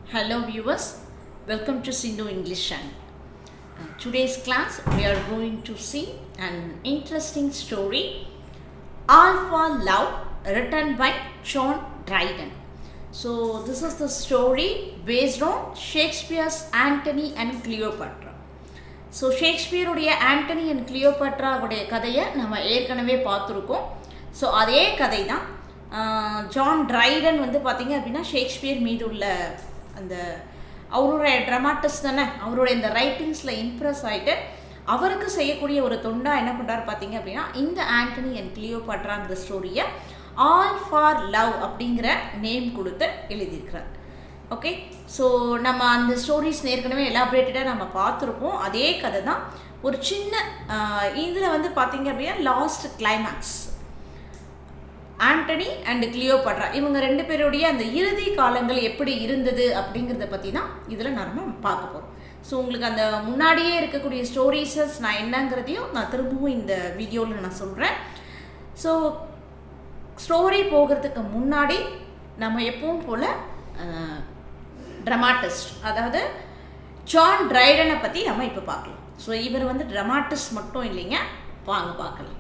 Hello viewers, welcome to Sindhu English channel. Uh, today's class we are going to see an interesting story Alpha Love written by John Dryden. So this is the story based on Shakespeare's Antony and Cleopatra. So ஷேக்ஸ்பியருடைய Antony and கிளியோபட்ராவுடைய கதையை நம்ம ஏற்கனவே பார்த்துருக்கோம் so அதே கதை தான் John Triton வந்து பார்த்தீங்க அப்படின்னா ஷேக்ஸ்பியர் மீது உள்ள அந்த அவருடைய ட்ரமாட்டிஸ்ட் தானே அவருடைய இந்த ரைட்டிங்ஸில் இம்ப்ரெஸ் ஆகிட்டு அவருக்கு செய்யக்கூடிய ஒரு தொண்டா என்ன பண்ணுறாரு பார்த்தீங்க அப்படின்னா இந்த ஆண்டனி அண்ட் கிளியோபட்ராங்கிற ஸ்டோரியை ஆல் ஃபார் லவ் அப்படிங்கிற நேம் கொடுத்து எழுதியிருக்கிறார் ஓகே ஸோ நம்ம அந்த ஸ்டோரிஸ் ஏற்கனவே எலாபரேட்டடாக நம்ம பார்த்துருப்போம் அதே கதை தான் ஒரு சின்ன இதில் வந்து பார்த்தீங்க அப்படின்னா last climax Antony and Cleopatra இவங்க ரெண்டு பேருடைய அந்த இறுதி காலங்கள் எப்படி இருந்தது அப்படிங்கிறத பற்றி தான் இதில் நம்ம பார்க்க போகிறோம் ஸோ உங்களுக்கு அந்த முன்னாடியே இருக்கக்கூடிய ஸ்டோரிஸஸ் நான் என்னங்கிறதையும் நான் திரும்பவும் இந்த வீடியோவில் நான் சொல்கிறேன் ஸோ ஸ்டோரி போகிறதுக்கு முன்னாடி நம்ம எப்பவும் போல் ட்ரமாட்டிஸ்ட் அதாவது ஜான் ட்ரைடனை பற்றி நம்ம இப்போ பார்க்கலாம் ஸோ இவர் வந்து ட்ரமாட்டிஸ்ட் மட்டும் இல்லைங்க வாங்க பார்க்கலாம்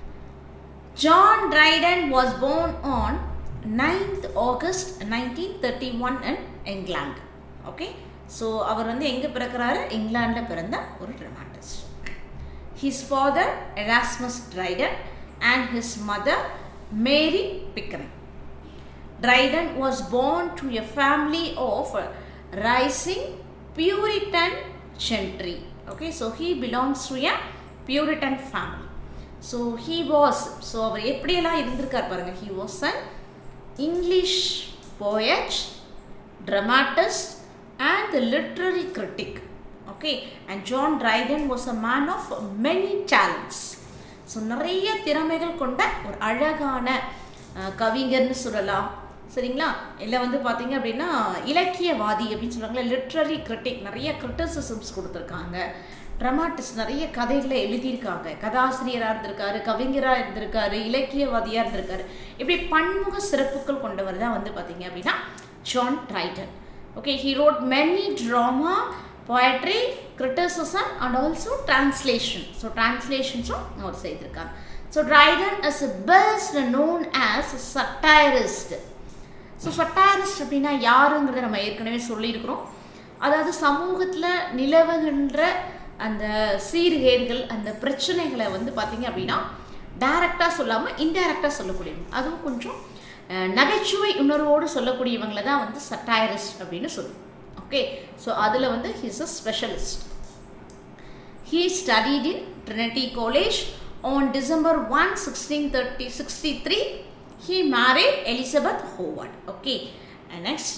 John Dryden was born on ninth August nineteen thirty one in England okay so அவர் வந்து எங்கே பிறக்கிறாரு இங்கிலாண்டில் பிறந்த ஒரு dramatist his father Erasmus Dryden and his mother Mary Pickering Dryden was born to a family of rising Puritan gentry. Okay, so he belongs to a Puritan family. So he was, so அவர் எப்படியெல்லாம் இருந்திருக்கார் பாருங்க he was an English poet, dramatist and the literary critic. Okay, and John Dryden was a man of many talents. So நிறைய திறமைகள் கொண்ட ஒரு அழகான கவிஞர்னு சொல்லலாம் சரிங்களா இல்லை வந்து பார்த்தீங்க அப்படின்னா இலக்கியவாதி அப்படின்னு சொல்கிறாங்களே லிட்ரரி கிரிட்டிக் நிறைய கிரிட்டிசிசம்ஸ் கொடுத்துருக்காங்க ட்ரமாட்டிஸ்ட் நிறைய கதைகளை எழுதியிருக்காங்க கதாசிரியராக இருந்திருக்காரு கவிஞராக இருந்திருக்காரு இலக்கியவாதியாக இருந்திருக்காரு இப்படி பன்முக சிறப்புகள் கொண்டவர் தான் வந்து பார்த்தீங்க அப்படின்னா John Dryden okay he wrote many drama poetry criticism and also translation so translations-உம் அவர் செய்திருக்கார் so Dryden is best known as satirist so satirist அப்படின்னா யாருங்கிறத நம்ம ஏற்கனவே சொல்லியிருக்கிறோம் அதாவது சமூகத்தில் நிலவுகின்ற அந்த சீர்கேடுகள் அந்த பிரச்சனைகளை வந்து பார்த்திங்க அப்படின்னா டைரக்டாக சொல்லாமல் இன்டைரக்டாக சொல்லக்கூடியவங்க அதுவும் கொஞ்சம் நகைச்சுவை உணர்வோடு சொல்லக்கூடியவங்களை தான் வந்து சட்டாரிஸ்ட் அப்படின்னு சொல்லுவோம் ஓகே ஸோ அதில் வந்து he's a specialist he studied in Trinity College on December one sixteen thirty sixty three he married Elizabeth Howard. Okay, and next,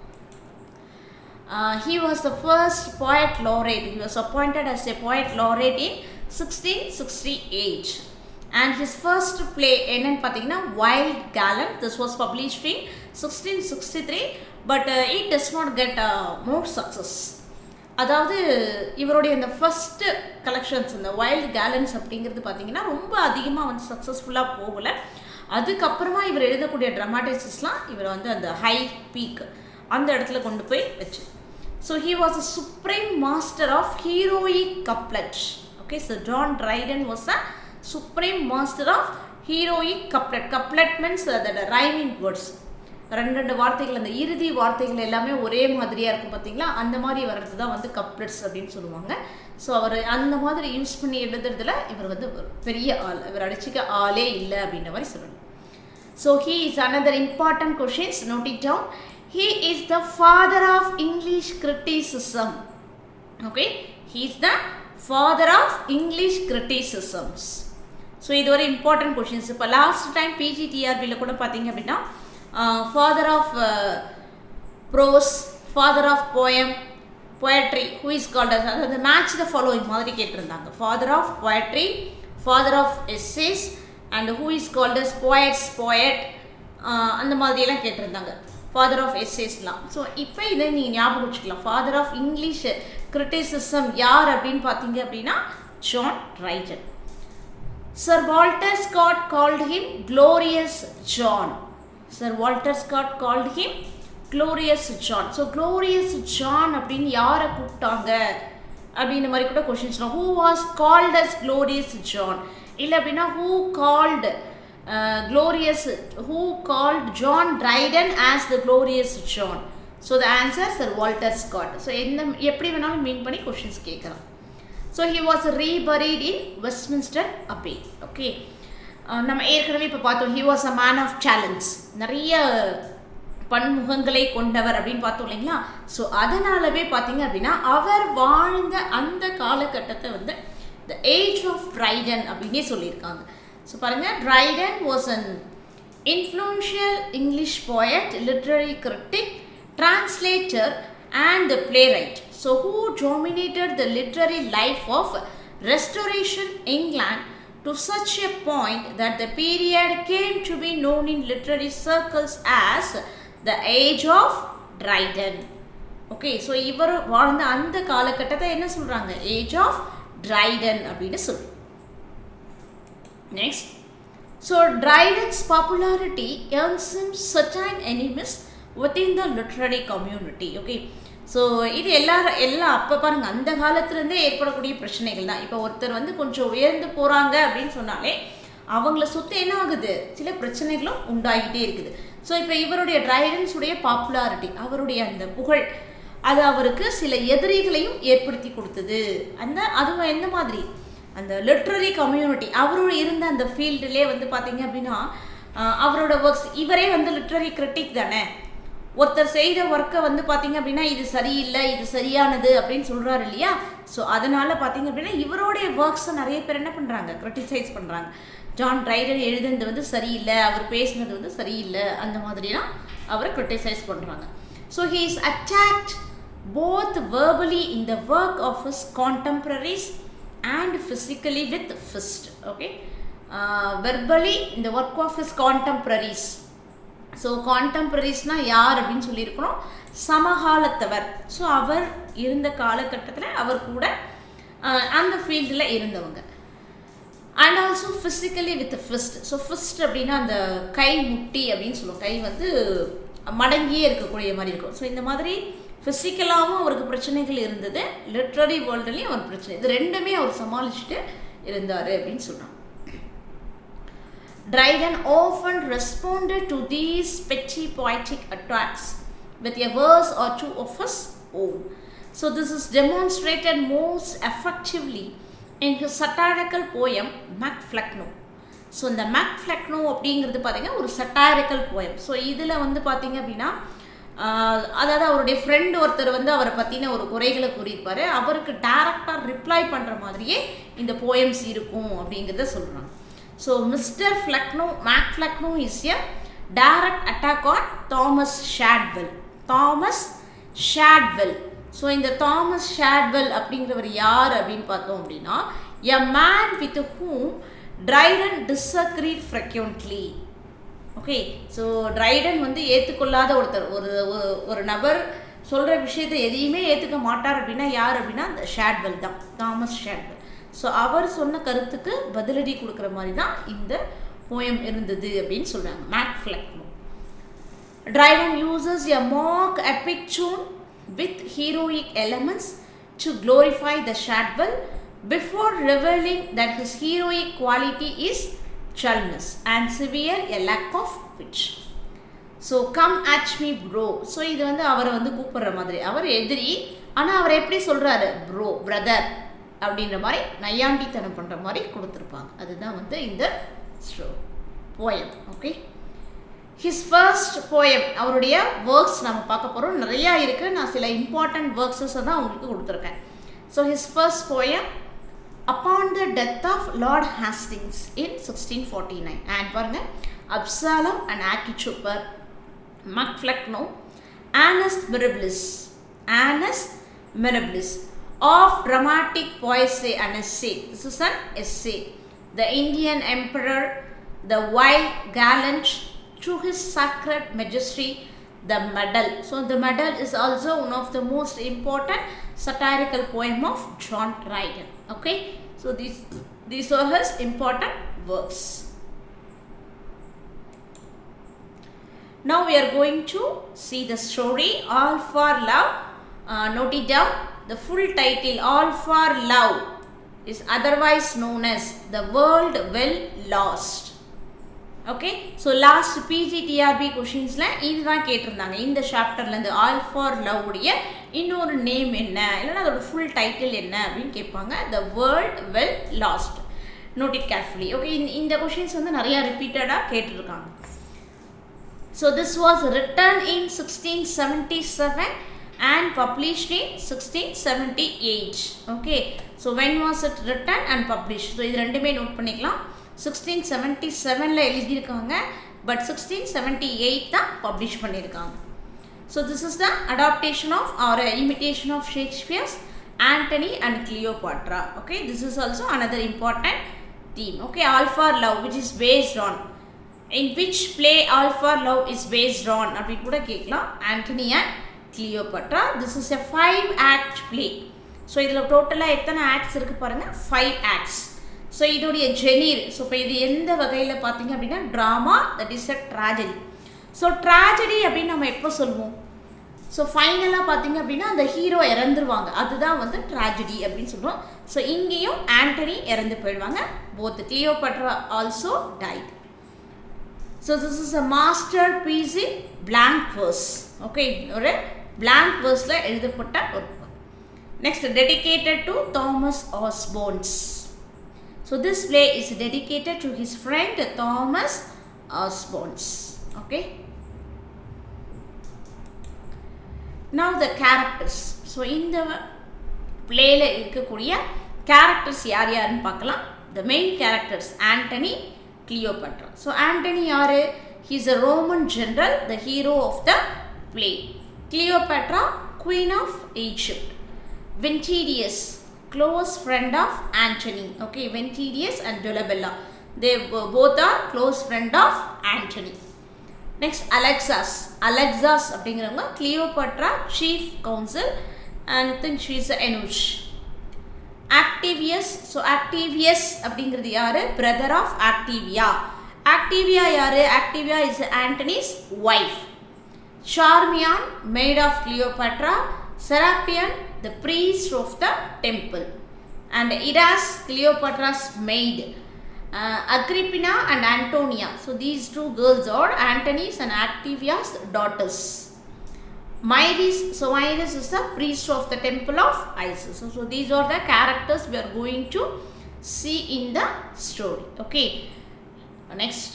uh, he was the first poet laureate. He was appointed as a poet laureate in 1668. And his first play, என்னன்னு பார்த்தீங்கன்னா Wild Gallant. This was published in 1663, but uh, it does not get uh, more success. அதாவது இவருடைய இந்த first collections இந்த Wild Gallants அப்படிங்கிறது பார்த்தீங்கன்னா ரொம்ப அதிகமாக வந்து சக்ஸஸ்ஃபுல்லாக போகலை அதுக்கப்புறமா இவர் எழுதக்கூடிய ட்ரமாட்டிசஸ்லாம் இவர் வந்து அந்த ஹை பீக் அந்த இடத்துல கொண்டு போய் வச்சு so he was a supreme master of heroic couplet okay so John Dryden was a supreme master of heroic couplet couplet means அதோட ரைமிங் வேர்ட்ஸ் ரெண்டு ரெண்டு வார்த்தைகள் அந்த இறுதி வார்த்தைகள் எல்லாமே ஒரே மாதிரியாக இருக்கும் பார்த்தீங்களா அந்த மாதிரி வர்றது தான் வந்து கப்லெட்ஸ் அப்படின்னு சொல்லுவாங்க ஸோ அவர் அந்த மாதிரி யூஸ் பண்ணி எழுதுறதுல இவர் வந்து பெரிய ஆள் இவர் அடிச்சுக்க ஆளே இல்லை அப்படின்ற மாதிரி சொல்லணும் so he is another important questions note it down he is the father of English criticism okay he is the father of English criticisms so இது ஒரு இம்பார்ட்டன்ட் கொஷின்ஸ் இப்போ லாஸ்ட் டைம் பிஜிடிஆர்பியில் கூட பார்த்தீங்க அப்படின்னா father of prose father of poem poetry who is called அதாவது match the following மாதிரி கேட்டிருந்தாங்க father of poetry father of essays and who is called as poets poet அந்த மாதிரியெல்லாம் கேட்டிருந்தாங்க ஃபாதர் ஆஃப் எஸ்ஏஸ்லாம் ஸோ இப்போ இதை நீங்கள் ஞாபகம் வச்சுக்கலாம் ஃபாதர் ஆஃப் இங்கிலீஷ் கிரிட்டிசிசம் யார் அப்படின்னு பார்த்தீங்க அப்படின்னா John Dryden Sir Walter Scott called him glorious John Sir Walter Scott called him glorious John so glorious John அப்படின்னு யாரை கூப்பிட்டாங்க அப்படின்ற மாதிரி கூட questions who was called as glorious John இல்லை அப்படின்னா who called glorious who called John Dryden as the glorious John so the answer Sir Walter Scott so எந்த எப்படி வேணாலும் மீன் பண்ணி கொஷின்ஸ் கேட்கலாம் so he was reburied in Westminster அப்பே okay நம்ம ஏற்கனவே இப்போ பார்த்தோம் he was a man of challenge நிறைய பன்முகங்களை கொண்டவர் அப்படின்னு பார்த்தோம் இல்லைங்களா ஸோ அதனாலவே பார்த்தீங்க அப்படின்னா அவர் வாழ்ந்த அந்த காலகட்டத்தை வந்து த ஏஜ் ஆஃப் ட்ரைடன் அப்படின்னே சொல்லியிருக்காங்க ஸோ பாருங்கள் Dryden was an influential English poet literary critic translator and the playwright. So, who dominated the literary life of Restoration England to such a point that the period came to be known in literary circles as the age of Dryden. Okay so இவர் வாழ்ந்த அந்த காலகட்டத்தை என்ன சொல்கிறாங்க age of Dryden அப்படின்னு சொல்லு next so Dryden's popularity earns him certain enemies within the literary community okay so இது எல்லாரும் எல்லாம் அப்போ பாருங்கள் அந்த காலத்துலேருந்தே ஏற்படக்கூடிய பிரச்சனைகள் தான் இப்போ ஒருத்தர் வந்து கொஞ்சம் உயர்ந்து போகிறாங்க அப்படின்னு சொன்னாலே அவங்கள சுற்றி என்ன ஆகுது சில பிரச்சனைகளும் உண்டாகிட்டே இருக்குது ஸோ இப்போ இவருடைய ட்ரைடன்ஸுடைய பாப்புலாரிட்டி அவருடைய அந்த புகழ் அது அவருக்கு சில எதிரிகளையும் ஏற்படுத்தி கொடுத்தது அந்த அதுவும் எந்த மாதிரி அந்த லிட்ரரி கம்யூனிட்டி அவரோட இருந்த அந்த ஃபீல்டுலே வந்து பார்த்தீங்க அப்படின்னா அவரோட ஒர்க்ஸ் இவரே வந்து லிட்ரரி கிரிட்டிக் தானே ஒருத்தர் செய்த ஒர்க்கை வந்து பார்த்தீங்க அப்படின்னா இது சரியில்லை இது சரியானது அப்படின்னு சொல்கிறாரு இல்லையா ஸோ அதனால் பார்த்தீங்க அப்படின்னா இவருடைய ஒர்க்ஸை நிறைய பேர் என்ன பண்ணுறாங்க க்ரிட்டிசைஸ் பண்ணுறாங்க ஜான் ட்ரைடன் எழுதுனது வந்து சரியில்லை அவர் பேசினது வந்து சரியில்லை அந்த மாதிரிலாம் அவரை க்ரிட்டிசைஸ் பண்ணுறாங்க so he is attacked both verbally in the work of his contemporaries and physically with fist okay verbally இந்த work of his contemporaries so கான்டெம்பரரிஸ்னால் யார் அப்படின்னு சொல்லியிருக்கிறோம் சமகாலத்தவர் ஸோ அவர் இருந்த காலகட்டத்தில் அவர் கூட அந்த ஃபீல்டில் இருந்தவங்க and also physically with fist so fist அப்படின்னா அந்த கை முட்டி அப்படின்னு சொல்லுவோம் கை வந்து மடங்கியே இருக்கக்கூடிய மாதிரி இருக்கும் ஸோ இந்த மாதிரி ஃபிசிக்கலாகவும் அவருக்கு பிரச்சனைகள் இருந்தது லிட்ரரி வேர்ல்டுலேயும் அவர் பிரச்சனை இது ரெண்டுமே அவர் சமாளிச்சுட்டு இருந்தார் அப்படின்னு சொல்கிறாங்க Dryden often responded to these petty poetic attacks with a verse or two of his own. So, this is demonstrated most effectively in his satirical poem Macflecknoe. So இந்த மேக் ஃப்ளெக்னோ அப்படிங்கிறது பார்த்தீங்கன்னா ஒரு சட்டாரிக்கல் போயம் ஸோ இதில் வந்து பார்த்தீங்க அப்படின்னா அதாவது அவருடைய ஃப்ரெண்டு ஒருத்தர் வந்து அவரை பற்றின ஒரு குறைகளை கூறியிருப்பார் அவருக்கு டேரக்டாக ரிப்ளை பண்ணுற மாதிரியே இந்த போயம்ஸ் இருக்கும் அப்படிங்கிறத சொல்கிறாங்க so Mister Flecknoe Mac Flecknoe is a direct attack on Thomas Shadwell Thomas Shadwell so இந்த தாமஸ் ஷேட்வெல் அப்படிங்கிறவர் யார் அப்படின்னு பார்த்தோம் அப்படின்னா a man with whom Dryden disagreed frequently okay so Dryden வந்து ஏற்றுக்கொள்ளாத ஒருத்தர் ஒரு ஒரு நபர் சொல்கிற விஷயத்தை எதையுமே ஏற்றுக்க மாட்டார் அப்படின்னா யார் அப்படின்னா அந்த ஷேட்வெல் தான் தாமஸ் ஷேட்வெல் ஸோ அவர் சொன்ன கருத்துக்கு பதிலடி கொடுக்குற மாதிரி தான் இந்த போயம் இருந்தது அப்படின்னு சொல்கிறாங்க Mac Flecknoe Dryden uses a mock epic tune with heroic elements to glorify the Shadwell before revealing that his heroic quality is dullness and severe a lack of wit. So come at me bro so இது வந்து அவரை வந்து கூப்பிடுற மாதிரி அவர் எதிரி ஆனால் அவர் எப்படி சொல்கிறாரு ப்ரோ பிரதர் அப்படின்ற மாதிரி நையாண்டித்தனம் பண்ணுற மாதிரி கொடுத்துருப்பாங்க அதுதான் வந்து இந்த ஸ்ட்ரோ poem okay his first poem அவருடைய ஒர்க்ஸ் நம்ம பார்க்க போகிறோம் நிறையா இருக்குது நான் சில இம்பார்ட்டண்ட் ஒர்க்ஸஸை தான் உங்களுக்கு கொடுத்துருக்கேன் so his first poem upon the death of Lord Hastings in sixteen forty nine and பாருங்கள் Absalom and Achitophel Mac Flecknoe Annus Mirabilis Annus Mirabilis of dramatic poesy and essay. This is an essay. The Indian emperor, the wild gallant, to his sacred majesty, the medal. So the medal is also one of the most important satirical poem of John Dryden. Okay, so these these are his important works. Now we are going to see the story All for Love. Uh, note it down. The full title All for Love is otherwise known as The World Well Lost. Okay so last PGTRB கொஷின்ஸில் இதுதான் கேட்டிருந்தாங்க இந்த சாப்டர்லேருந்து all for love உடைய இன்னொரு name என்ன இல்லைன்னா அதோட full title என்ன அப்படின்னு கேட்பாங்க the world well Lost note it carefully okay இந்த கொஷின்ஸ் வந்து நிறையா ரிப்பீட்டடாக கேட்டிருக்காங்க so this was written in sixteen seventy seven and published in 1678 okay so when was it written and published so இது ரெண்டுமே நோட் பண்ணிக்கலாம் சிக்ஸ்டீன் செவன்ட்டி செவனில் எழுதியிருக்காங்க பட் சிக்ஸ்டீன் செவன்ட்டி எயிட் தான் பப்ளிஷ் பண்ணியிருக்காங்க so this is the adaptation of or imitation of Shakespeare's Antony and Cleopatra okay this is also another important theme okay All for Love which is based on in which play All for Love is based on அப்படின்னு கூட கேட்கலாம் Antony and Cleopatra this is a five act play so இதில் டோட்டலாக எத்தனை acts இருக்குது பாருங்கள் five acts so இதோடைய ஜெனீர் so இப்போ இது எந்த வகையில் பார்த்தீங்க அப்படின்னா drama that is a tragedy so tragedy அப்படின்னு நம்ம எப்போ சொல்லுவோம் ஸோ ஃபைனலாக பார்த்தீங்க அப்படின்னா அந்த ஹீரோ இறந்துருவாங்க அதுதான் வந்து ட்ராஜடி அப்படின்னு சொல்லுவோம் ஸோ இங்கேயும் ஆண்டனி இறந்து போயிடுவாங்க both Cleopatra also died so this is a masterpiece in blank verse okay ஒரு பிளாங்க் வேர்ஸில் எழுதப்பட்ட ஒரு next dedicated to Thomas Osborne's So this play is dedicated to his friend Thomas Osborne. Okay. Now the characters. So இந்த பிளேல இருக்கக்கூடிய characters யார் யாருன்னு பார்க்கலாம் the main characters Antony Cleopatra so Antony யாரு he's a Roman general the hero of the play Cleopatra queen of Egypt Ventidius close friend of Antony. Okay, Ventidius and Dolabella. They both are close friend of Antony. Next, Alexas. Alexas அப்படிங்கிறவங்க Cleopatra chief council and think she is eunuch Octavius so Octavius அப்படிங்கிறது யாரு brother of Octavia Octavia யாரு Octavia is Antony's wife Charmion maid of Cleopatra Serapion the priest of the temple and Iras Cleopatra's maid uh, Agrippina and Antonia so these two girls are Antony's and Activia's daughters Myris so Myris is the priest of the temple of Isis so, so these are the characters we are going to see in the story okay next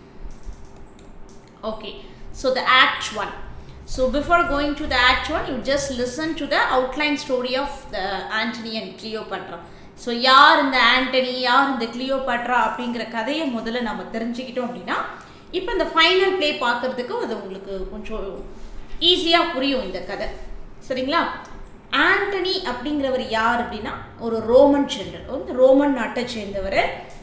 okay so the act 1 So before going to the act one, you just listen to the outline story of the Antony and Cleopatra. So யார் இந்த ஆண்டனி யார் இந்த Cleopatra அப்படிங்கிற கதையை முதல்ல நம்ம தெரிஞ்சுக்கிட்டோம் அப்படின்னா இப்போ இந்த ஃபைனல் ப்ளே பார்க்கறதுக்கு அது உங்களுக்கு கொஞ்சம் ஈஸியாக புரியும் இந்த கதை சரிங்களா ஆண்டனி அப்படிங்கிறவர் யார் அப்படின்னா ஒரு ரோமன் ஜென்ரல் வந்து ரோமன் நாட்டை சேர்ந்தவர்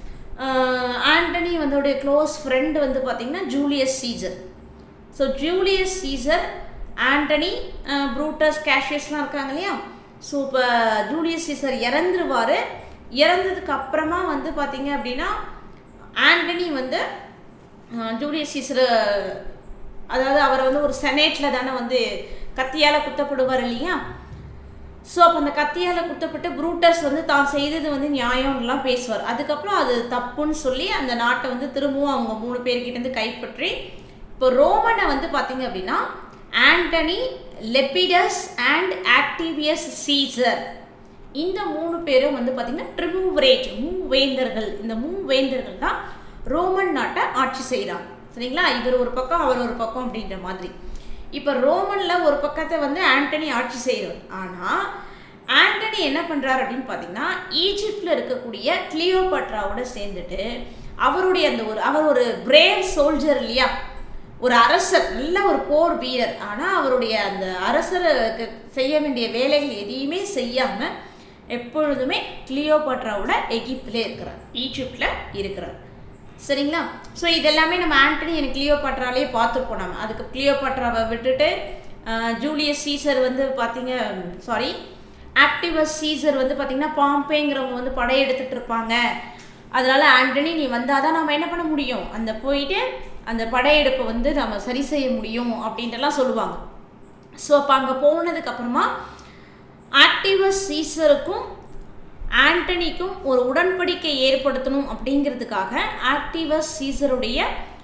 ஆண்டனி வந்தோடைய க்ளோஸ் ஃப்ரெண்டு வந்து பார்த்திங்கன்னா Julius Caesar so Julius Caesar Antony Brutus கேஷியஸ்லாம் இருக்காங்க இல்லையா ஸோ இப்போ ஜூலியஸ் சீசர் இறந்துருவார் இறந்ததுக்கு அப்புறமா வந்து பார்த்தீங்க அப்படின்னா ஆண்டனி வந்து ஜூலியஸ் சீசர் அதாவது அவரை வந்து ஒரு செனேட்டில் தானே வந்து கத்தியால் குத்தப்படுவார் இல்லையா ஸோ அப்போ அந்த கத்தியால் குத்தப்பட்டு ப்ரூட்டஸ் வந்து தான் செய்தது வந்து நியாயம்லாம் பேசுவார் அதுக்கப்புறம் அது தப்புன்னு சொல்லி அந்த நாட்டை வந்து திரும்பவும் அவங்க மூணு பேர்கிட்டேருந்து கைப்பற்றி இப்போ ரோமனை வந்து பார்த்தீங்க அப்படின்னா Antony Lepidus and Octavius Caesar இந்த மூணு பேரும் வந்து பார்த்தீங்கன்னா ட்ரிமூவரேட் மூவேந்தர்கள் இந்த மூவேந்தர்கள் தான் ரோமன் நாட்டை ஆட்சி செய்கிறாங்க சரிங்களா இவர் ஒரு பக்கம் அவர் ஒரு பக்கம் அப்படின்ற மாதிரி இப்போ ரோமனில் ஒரு பக்கத்தை வந்து ஆண்டனி ஆட்சி செய்கிறவர் ஆனால் ஆண்டனி என்ன பண்ணுறாரு அப்படின்னு பார்த்தீங்கன்னா ஈஜிப்டில் இருக்கக்கூடிய கிளியோபட்ராவோட சேர்ந்துட்டு அவருடைய அந்த ஒரு அவர் ஒரு பிரேவ் சோல்ஜர் இல்லையா ஒரு அரசர் நல்ல ஒரு போர் வீரர் ஆனால் அவருடைய அந்த அரசருக்கு செய்ய வேண்டிய வேலைகள் எதையுமே செய்யாமல் எப்பொழுதுமே கிளியோபாட்ராவோட எகிப்தில் இருக்கிறார் ஈஜிப்டில் இருக்கிறார் சரிங்களா ஸோ இதெல்லாமே நம்ம ஆண்டனி எனக்கு கிளியோபாட்ராலே பார்த்துருப்போம் நம்ம அதுக்கு கிளியோபாட்ராவை விட்டுட்டு ஜூலியஸ் சீசர் வந்து பார்த்தீங்க சாரி ஆக்டிவஸ் சீசர் வந்து பார்த்தீங்கன்னா பாம்பேங்கிறவங்க வந்து படையெடுத்துட்டு இருப்பாங்க அதனால ஆண்டனி நீ வந்தால் தான் நம்ம என்ன பண்ண முடியும் அந்த போயிட்டு அந்த படையெடுப்பை வந்து நம்ம சரி செய்ய முடியும் அப்படின்ட்டுலாம் சொல்லுவாங்க ஸோ அப்போ அங்கே போனதுக்கப்புறமா ஆக்டிவஸ் சீசருக்கும் ஆண்டனிக்கும் ஒரு உடன்படிக்கை ஏற்படுத்தணும் அப்படிங்கிறதுக்காக ஆக்டிவஸ் சீசருடைய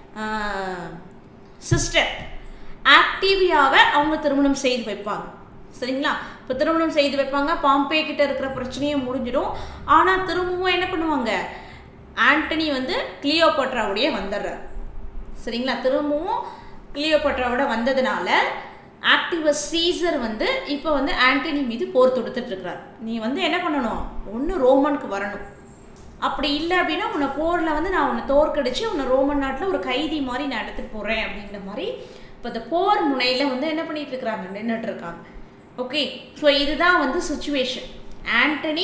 சிஸ்டர் ஆக்டிவியாவை அவங்க திருமணம் செய்து வைப்பாங்க சரிங்களா இப்போ திருமணம் செய்து வைப்பாங்க பாம்பே கிட்ட இருக்கிற பிரச்சனையும் முடிஞ்சிடும் ஆனால் திரும்பவும் என்ன பண்ணுவாங்க ஆண்டனி வந்து கிளியோபட்ராவுடைய வந்துடுறார் சரிங்களா திரும்பவும் கிளியோபட்ராவோட வந்ததுனால ஆக்டிவஸ் சீசர் வந்து இப்போ வந்து ஆண்டனி மீது போர் தொடுத்துட்டு இருக்கிறார் நீ வந்து என்ன பண்ணணும் ஒன்று ரோமனுக்கு வரணும் அப்படி இல்லை அப்படின்னா உன்னை போரில் வந்து நான் உன்னை தோற்கடிச்சு உன்னை ரோமன் நாட்டில் ஒரு கைதி மாதிரி நான் எடுத்துகிட்டு போகிறேன் அப்படிங்கிற மாதிரி இப்போ இந்த போர் முனையில் வந்து என்ன பண்ணிட்டு இருக்கிறாங்க நின்றுட்டு இருக்காங்க ஓகே ஸோ இதுதான் வந்து சுச்சுவேஷன் ஆண்டனி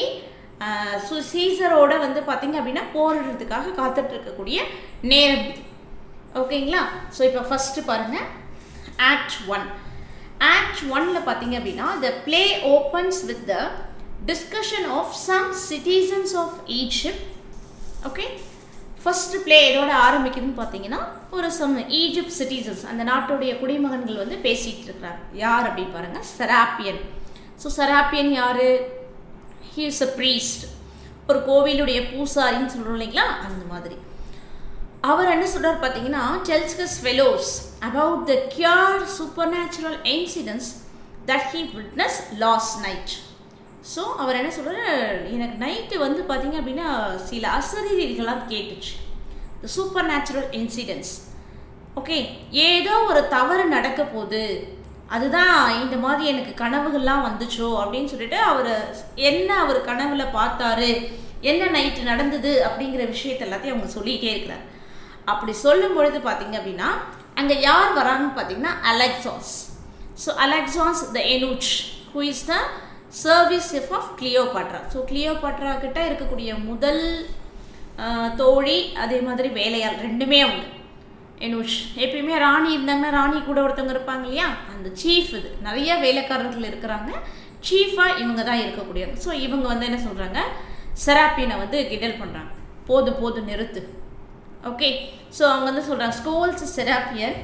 சீசரோட வந்து பார்த்தீங்க அப்படின்னா போரிடுறதுக்காக காத்துட்டு இருக்கக்கூடிய நேரம் இது ஓகேங்களா ஸோ இப்போ ஃபஸ்ட்டு பாருங்கள் ஆக்ட் ஒன் ஆக்ட் ஒன்ல பார்த்தீங்க அப்படின்னா the play opens with the discussion of some citizens of Egypt okay first play எதோட ஆரம்பிக்குதுன்னு பார்த்தீங்கன்னா ஒரு சம் ஈஜிப்ட் சிட்டிசன்ஸ் அந்த நாட்டுடைய குடிமகன்கள் வந்து பேசிகிட்டு இருக்கிறாங்க யார் அப்படின்னு பாருங்க செராப்பியன் ஸோ செராப்பியன் யார் ஹீ இஸ் அ ப்ரீஸ்ட் ஒரு கோவிலுடைய பூசாரின்னு சொல்கிறோம் இல்லைங்களா அந்த மாதிரி அவர் என்ன சொல்றார் பார்த்தீங்கன்னா tells his fellows about the queer supernatural incidents that he witness last night so அவர் என்ன சொல்கிறார் எனக்கு நைட்டு வந்து பார்த்தீங்க அப்படின்னா சில அசரீதிகளாக கேட்டுச்சு the supernatural incidents okay ஏதோ ஒரு தவறு நடக்க போகுது அதுதான் இந்த மாதிரி எனக்கு கனவுகள்லாம் வந்துச்சோ அப்படின்னு சொல்லிட்டு அவர் என்ன அவர் கனவுல பார்த்தாரு என்ன நைட்டு நடந்தது அப்படிங்கிற விஷயத்த எல்லாத்தையும் அவங்க சொல்லிகிட்டே இருக்கிறார் அப்படி சொல்லும் பொழுது பார்த்தீங்க அப்படின்னா அங்கே யார் வராங்கன்னு பார்த்தீங்கன்னா Alexas so Alexas the eunuch who is the service of Cleopatra so Cleopatra கிட்ட இருக்கக்கூடிய முதல் தோழி அதே மாதிரி வேலையாள் ரெண்டுமே உண்டு எனூஷ் எப்பயுமே ராணி இருந்தாங்கன்னா ராணி கூட ஒருத்தவங்க இருப்பாங்க இல்லையா அந்த சீஃப் இது நிறைய வேலைக்காரர்கள் இருக்கிறாங்க சீஃபாக இவங்க தான் இருக்கக்கூடியவங்க ஸோ இவங்க வந்து என்ன சொல்கிறாங்க செராப்பியனை வந்து கிண்டல் பண்ணுறாங்க போதும் போதும் நிறுத்து ஓகே ஸோ அவங்க வந்து சொல்கிறாங்க scolds Serapion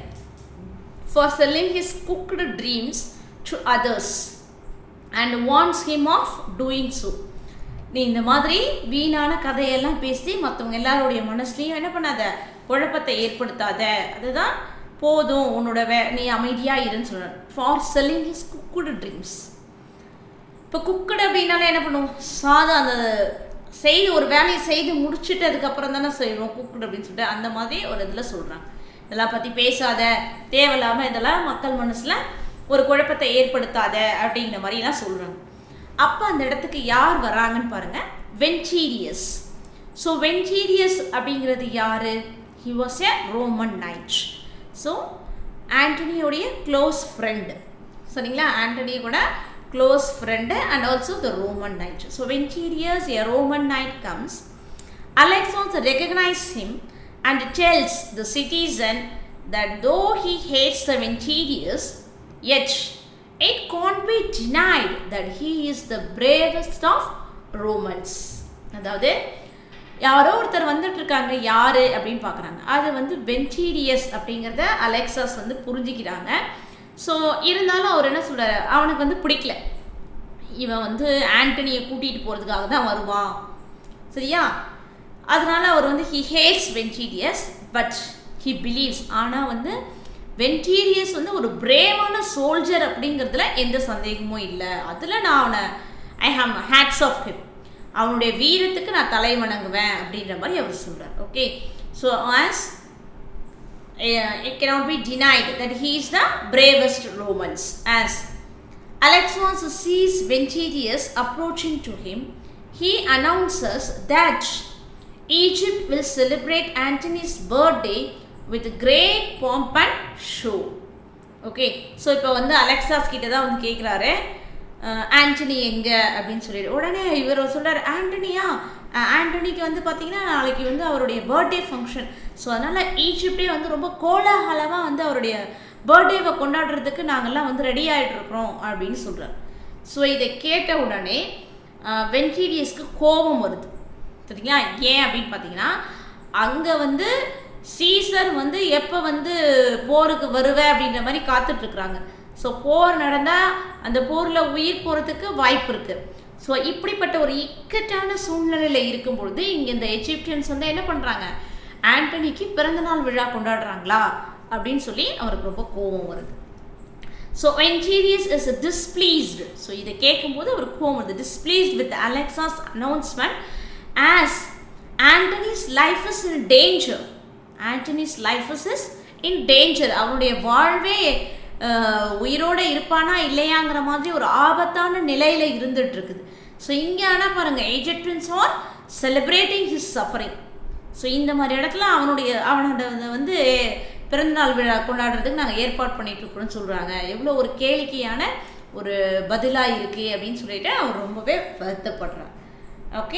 for telling his cooked dreams to others and wants him of doing so நீ இந்த மாதிரி வீணான கதையெல்லாம் பேசி மற்றவங்க எல்லாருடைய மனசுலையும் என்ன பண்ணாத குழப்பத்தை ஏற்படுத்தாத அதுதான் போதும் உன்னோட வே நீ அமைதியாக இருன்னு சொல்கிறேன் for telling his cooked dreams இப்போ குக்குடு அப்படின்னாலே என்ன பண்ணுவோம் சாதம் அந்த செய்து ஒரு வேலையை செய்து முடிச்சுட்டு அதுக்கப்புறம் தானே செய்வோம் குக்குடு அப்படின்னு சொல்லிட்டு அந்த மாதிரி ஒரு இதில் சொல்கிறாங்க இதெல்லாம் பற்றி பேசாத தேவையில்லாமல் இதெல்லாம் மக்கள் மனசில் ஒரு குழப்பத்தை ஏற்படுத்தாத அப்படிங்கிற மாதிரிலாம் சொல்கிறாங்க அப்போ அந்த இடத்துக்கு யார் வராங்கன்னு பாருங்கள் வென்டீரியஸ் ஸோ வென்டீரியஸ் அப்படிங்கிறது யார் he was a Roman knight so ஆண்டனியோடைய க்ளோஸ் ஃப்ரெண்டு சரிங்களா ஆண்டனி கூட close friend and also the Roman knight so Ventidius a Roman knight comes Alexas recognise him and tells the citizen that though he hates the Venturius, yet it can't be denied that he is the bravest of Romans. அதாவது யாரோ ஒருத்தர் வந்துட்டு இருக்காங்க யாரு அப்படின்னு பார்க்குறாங்க அது வந்து வென்டீரியஸ் அப்படிங்கிறத அலெக்சாஸ் வந்து புரிஞ்சுக்கிறாங்க ஸோ இருந்தாலும் அவர் என்ன சொல்கிறார் அவனுக்கு வந்து பிடிக்கல இவன் வந்து ஆண்டனியை கூட்டிகிட்டு போகிறதுக்காக தான் வருவான் சரியா அதனால அவர் வந்து he hates Ventidius but he believes ஆனால் வந்து வென்டீரியஸ் வந்து ஒரு பிரேவான சோல்ஜர் அப்படிங்கிறதுல எந்த சந்தேகமும் இல்லை அதில் நான் அவனை I am hates of him அவனுடைய வீரத்துக்கு நான் தலை வணங்குவேன் அப்படின்ற மாதிரி அவர் சொல்கிறார் okay so as it cannot be denied that he is the bravest Romans. As Alexander sees Venturius approaching to him, he announces that Egypt will celebrate Antony's birthday with great pomp and show. Okay so இப்போ வந்து அலெக்சாஸ் கிட்ட தான் வந்து கேட்குறாரு ஆண்டனி எங்கே அப்படின்னு சொல்லிட்டு உடனே இவர் சொல்கிறார் ஆண்டனியா ஆண்டனிக்கு வந்து பார்த்தீங்கன்னா நாளைக்கு வந்து அவருடைய பர்த்டே ஃபங்க்ஷன் ஸோ அதனால் ஈஜிப்டே வந்து ரொம்ப கோலாகலமாக வந்து அவருடைய பர்த்டேவை கொண்டாடுறதுக்கு நாங்கள்லாம் வந்து ரெடி ஆகிட்டு இருக்கிறோம் அப்படின்னு சொல்கிறார் ஸோ இதை கேட்ட உடனே வென்டீரியஸ்க்கு கோபம் வருது சரிங்களா ஏன் அப்படின்னு பார்த்தீங்கன்னா அங்கே வந்து சீசர் வந்து எப்போ வந்து போருக்கு வருவ அப்படின்ற மாதிரி காத்துட்டு இருக்கிறாங்க ஸோ போர் நடந்தால் அந்த போரில் உயிர் போகிறதுக்கு வாய்ப்பு இருக்குது ஸோ இப்படிப்பட்ட ஒரு இக்கட்டான சூழ்நிலையில் இருக்கும் பொழுது இங்கே இந்த எஜிப்டியன்ஸ் வந்து என்ன பண்ணுறாங்க ஆண்டனிக்கு பிறந்தநாள் விழா கொண்டாடுறாங்களா அப்படின்னு சொல்லி அவருக்கு ரொம்ப கோபம் வருது so Ventidius is displeased so இதை கேட்கும்போது அவர் கோவம் வருது displeased with Alexas announcement as Antony's life is in danger Antony's life is is in danger அவனுடைய வாழ்வே உயிரோடு இருப்பானா இல்லையாங்கிற மாதிரி ஒரு ஆபத்தான நிலையில் இருந்துட்டு இருக்குது ஸோ இங்கே ஆனால் பாருங்கள் Egyptians are celebrating his suffering so இந்த மாதிரி இடத்துல அவனுடைய அவனோட வந்து பிறந்தநாள் விழா கொண்டாடுறதுக்கு நாங்கள் ஏற்பாடு பண்ணிட்டு இருக்கோம்னு சொல்கிறாங்க எவ்வளோ ஒரு கேளிக்கையான ஒரு பதிலாக இருக்குது அப்படின்னு சொல்லிட்டு அவர் ரொம்பவே வருத்தப்படுறார் okay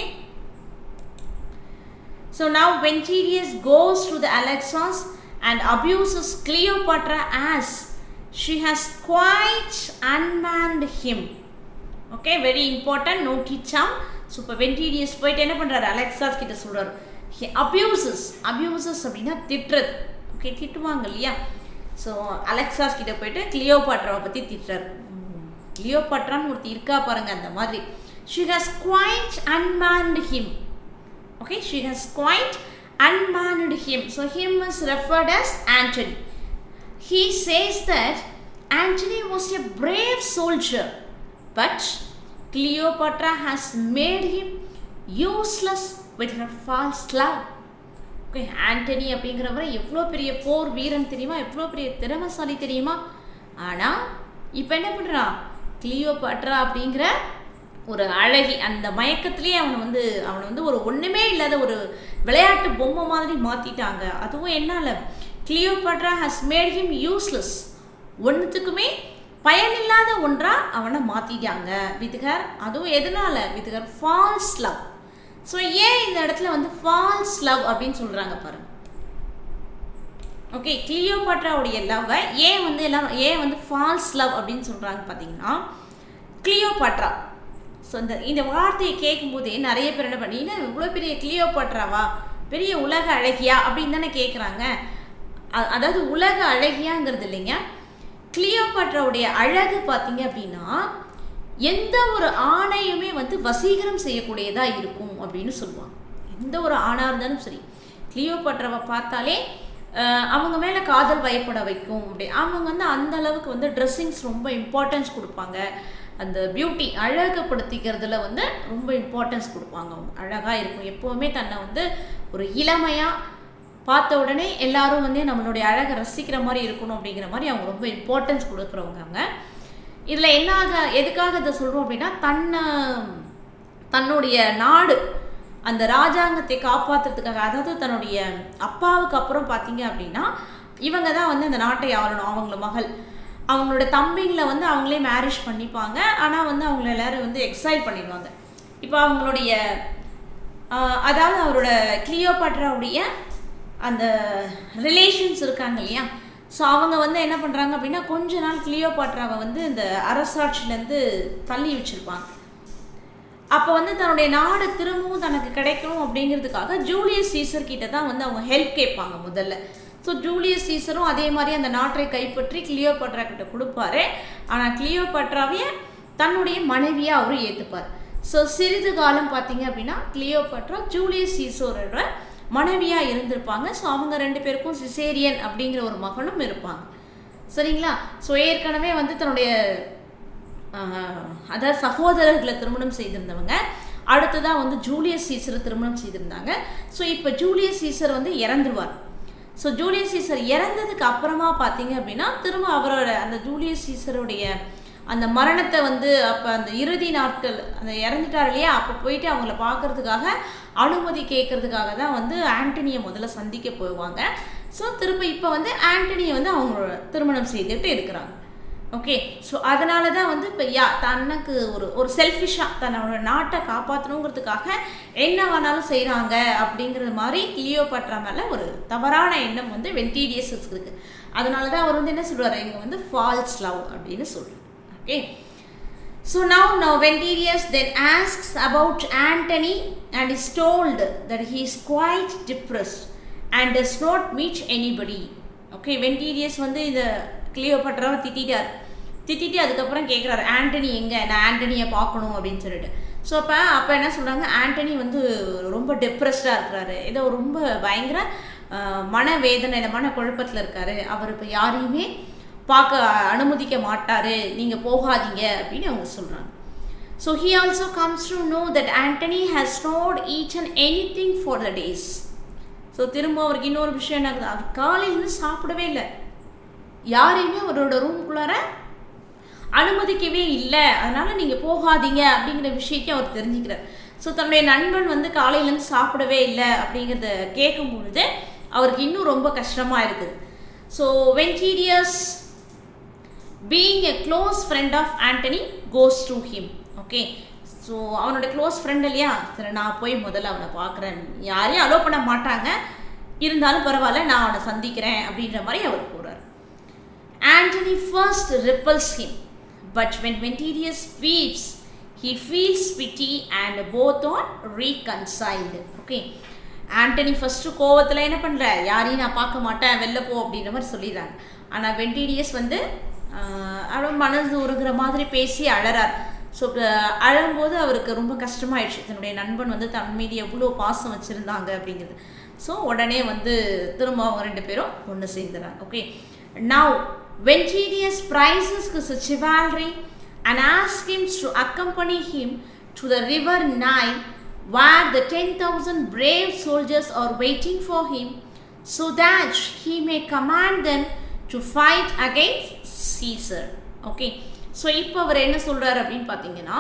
so now Ventidius goes to the Alexas and abuses Cleopatra as she has quite unmanned him okay very important note இச்சாம் ஸோ இப்போ வென்டீரியஸ் போயிட்டு என்ன பண்ணுறாரு அலெக்சாஸ் கிட்ட சொல்கிறார் அபியூசஸ் அபியூசஸ் அப்படின்னா திட்டுறது ஓகே திட்டுவாங்க இல்லையா ஸோ அலெக்சாஸ் கிட்ட போயிட்டு கிளியோபாட்ராவை பற்றி திட்டுறாரு கிளியோபாட்ரான்னு ஒருத்தி இருக்கா பாருங்க அந்த மாதிரி she has quite unmanned him okay she has quite unmanned him so him is referred as antony he says that antony was a brave soldier but cleopatra has made him useless with her false love okay Antony அப்படிங்கிறவரை எவ்வளோ பெரிய போர் வீரன் தெரியுமா எவ்வளோ பெரிய திறமசாலி தெரியுமா ஆனால் இப்போ என்ன பண்ணுறான் கிளியோபாட்ரா அப்படிங்கிற ஒரு அழகி அந்த மயக்கத்திலேயே அவனை வந்து அவனை வந்து ஒரு ஒன்றுமே இல்லாத ஒரு விளையாட்டு பொம்மை மாதிரி மாற்றிட்டாங்க அதுவும் என்னால் Cleopatra has made him useless ஒன்றுத்துக்குமே பயனில்லாத ஒன்றாக அவனை மாற்றிட்டாங்க வித்கர் அதுவும் எதனால் வித்கர் ஃபால்ஸ் லவ் ஸோ ஏன் இந்த இடத்துல வந்து ஃபால்ஸ் லவ் அப்படின்னு சொல்கிறாங்க பாருங்க ஓகே கிளியோபாட்ராவுடைய லவ்வை ஏன் வந்து எல்லாரும் ஏன் வந்து ஃபால்ஸ் லவ் அப்படின்னு சொல்கிறாங்க பார்த்தீங்கன்னா கிளியோபாட்ரா ஸோ இந்த இந்த வார்த்தையை கேட்கும்போதே நிறைய பேர் என்ன பண்ணி என்ன இவ்வளோ பெரிய கிளியோபாட்ராவா பெரிய உலக அழகியா அப்படின்னு தானே கேட்குறாங்க அதாவது உலக அழகியாங்கிறது இல்லைங்க கிளியோபாட்ராவுடைய அழகு பார்த்தீங்க அப்படின்னா எந்த ஒரு ஆணையுமே வந்து வசீகரம் செய்யக்கூடியதாக இருக்கும் அப்படின்னு சொல்லுவாங்க எந்த ஒரு ஆணாக இருந்தாலும் சரி கிளியோபாட்ராவை பார்த்தாலே அவங்க மேலே காதல் வயப்பட வைக்கும் அப்படி அவங்க வந்து அந்த அளவுக்கு வந்து ட்ரெஸ்ஸிங்ஸ் ரொம்ப இம்பார்ட்டன்ஸ் கொடுப்பாங்க அந்த பியூட்டி அழகுப்படுத்திக்கிறதுல வந்து ரொம்ப இம்பார்ட்டன்ஸ் கொடுப்பாங்க அவங்க அழகாக இருக்கும் எப்போவுமே தன்னை வந்து ஒரு இளமையாக பார்த்த உடனே எல்லாரும் வந்து நம்மளுடைய அழகை ரசிக்கிற மாதிரி இருக்கணும் அப்படிங்கிற மாதிரி அவங்க ரொம்ப இம்பார்ட்டன்ஸ் கொடுக்குறவங்க அவங்க இதில் என்ன ஆக எதுக்காக இதை சொல்கிறோம் அப்படின்னா தன்னை தன்னுடைய நாடு அந்த ராஜாங்கத்தை காப்பாற்றுறதுக்காக அதாவது தன்னுடைய அப்பாவுக்கு அப்புறம் பார்த்தீங்க அப்படின்னா இவங்க தான் வந்து அந்த நாட்டை ஆளணும் அவங்கள மகள் அவங்களோட தம்பிங்களை வந்து அவங்களே மேரேஜ் பண்ணிப்பாங்க ஆனால் வந்து அவங்கள எல்லாரும் வந்து எக்ஸைட் பண்ணிடுவாங்க இப்போ அவங்களுடைய அதாவது அவரோட கிளியோபாட்ராவுடைய அந்த ரிலேஷன்ஸ் இருக்காங்க இல்லையா ஸோ அவங்க வந்து என்ன பண்ணுறாங்க அப்படின்னா கொஞ்ச நாள் கிளியோபாட்ராவை வந்து இந்த அரசாட்சியிலேருந்து தள்ளி வச்சுருப்பாங்க அப்போ வந்து தன்னுடைய நாடு திரும்பவும் தனக்கு கிடைக்கணும் அப்படிங்கிறதுக்காக ஜூலியஸ் சீசர் கிட்ட தான் வந்து அவங்க ஹெல்ப் கேட்பாங்க முதல்ல ஸோ ஜூலியஸ் சீசரும் அதே மாதிரி அந்த நாட்டை கைப்பற்றி கிளியோபட்ரா கிட்ட கொடுப்பாரு ஆனால் கிளியோபட்ராவையே தன்னுடைய மனைவியாக அவரும் ஏற்றுப்பார் ஸோ சிறிது காலம் பார்த்தீங்க அப்படின்னா கிளியோபட்ரா ஜூலியஸ் சீசரோட மனைவியாக இருந்திருப்பாங்க ஸோ அவங்க ரெண்டு பேருக்கும் சிசேரியன் அப்படிங்கிற ஒரு மகனும் இருப்பாங்க சரிங்களா ஸோ ஏற்கனவே வந்து தன்னுடைய அதாவது சகோதரர்களை திருமணம் செய்திருந்தவங்க அடுத்ததாக வந்து ஜூலியஸ் சீசரை திருமணம் செய்திருந்தாங்க ஸோ இப்போ ஜூலியஸ் சீசர் வந்து இறந்துருவார் ஸோ ஜூலியஸ் சீசர் இறந்ததுக்கு அப்புறமா பார்த்தீங்க அப்படின்னா திரும்ப அவரோட அந்த ஜூலியஸ் சீசருடைய அந்த மரணத்தை வந்து அப்போ அந்த இறுதி நாட்கள் அந்த இறந்துட்டார் இல்லையா அப்போ போயிட்டு அவங்கள பார்க்கறதுக்காக அனுமதி கேட்கறதுக்காக தான் வந்து ஆண்டனியை முதல்ல சந்திக்க போவாங்க ஸோ திரும்ப இப்போ வந்து ஆண்டனியை வந்து அவங்க திருமணம் செய்துட்டு இருக்கிறாங்க ஓகே ஸோ அதனால தான் வந்து இப்போ யா தனக்கு ஒரு ஒரு செல்ஃபிஷாக தன்னோட நாட்டை காப்பாற்றணுங்கிறதுக்காக என்ன வேணாலும் செய்கிறாங்க அப்படிங்கிறது மாதிரி கிளியோபாட்ரா மேலே ஒரு தவறான எண்ணம் வந்து வென்டீரியஸ் இருக்குது அதனால தான் அவர் வந்து என்ன சொல்கிறார் இங்கே வந்து ஃபால்ஸ் லவ் அப்படின்னு சொல்கிறார் okay So now, now Venturius then asks about Antony and is told that he is quite depressed and does not meet anybody okay Ventidius வந்து இந்த கிளியோபட்ராவை திட்டார் திட்டிட்டு அதுக்கப்புறம் கேட்குறாரு ஆண்டனி எங்கே நான் ஆண்டனியை பார்க்கணும் அப்படின்னு சொல்லிட்டு ஸோ அப்போ அப்போ என்ன சொல்கிறாங்க ஆண்டனி வந்து ரொம்ப டெப்ரெஸ்டாக இருக்கிறாரு ஏதோ ரொம்ப பயங்கர மன வேதனையில் மன குழப்பத்தில் இருக்காரு அவர் இப்போ யாரையுமே பார்க்க அனுமதிக்க மாட்டார் நீங்கள் போகாதீங்க அப்படின்னு அவங்க சொல்கிறாங்க so he also comes to know that Antony has not eat and anything for the days so திரும்ப அவருக்கு இன்னொரு விஷயம் என்ன ஆகுது அவர் காலையிலேருந்து சாப்பிடவே இல்லை யாரையுமே அவரோட ரூம்குள்ளார அனுமதிக்கவே இல்லை அதனால் நீங்கள் போகாதீங்க அப்படிங்கிற விஷயத்தையும் அவர் தெரிஞ்சுக்கிறார் ஸோ தன்னுடைய நண்பன் வந்து காலையிலேருந்து சாப்பிடவே இல்லை அப்படிங்கிறத கேட்கும் பொழுது அவருக்கு இன்னும் ரொம்ப கஷ்டமாக இருக்குது so Ventidius being a close friend of Antony goes to him okay so அவனோட க்ளோஸ் ஃப்ரெண்ட் இல்லையா சரி நான் போய் முதல்ல அவனை பார்க்குறேன் யாரையும் அலோவ் பண்ண மாட்டாங்க இருந்தாலும் பரவாயில்ல நான் அவனை சந்திக்கிறேன் அப்படின்ற மாதிரி அவர் போகிறார் Antony first repels him but when Ventidius weeps he feels pity and both are reconciled okay Antony first கோவத்தில் என்ன பண்ணுற யாரையும் நான் பார்க்க மாட்டேன் வெளில போ அப்படின்ற மாதிரி சொல்லிடுறாங்க ஆனால் வென்டீரியஸ் வந்து அவ்வளோ மனசு உருகிற மாதிரி பேசி அழறார் ஸோ அழும்போது அவருக்கு ரொம்ப கஷ்டமாயிடுச்சு தன்னுடைய நண்பன் வந்து தன் மீது எவ்வளோ பாசம் வச்சுருந்தாங்க அப்படிங்கிறது ஸோ உடனே வந்து திரும்ப அவங்க ரெண்டு பேரும் ஒன்று சேர்ந்துறாங்க okay now Ventidius praises his chivalry and asked him to accompany him to the river Nile where the 10,000 brave soldiers are waiting for him so that he may command them to fight against Caesar. Okay so இப்போ அவர் என்ன சொல்கிறார் அப்படின்னு பார்த்தீங்கன்னா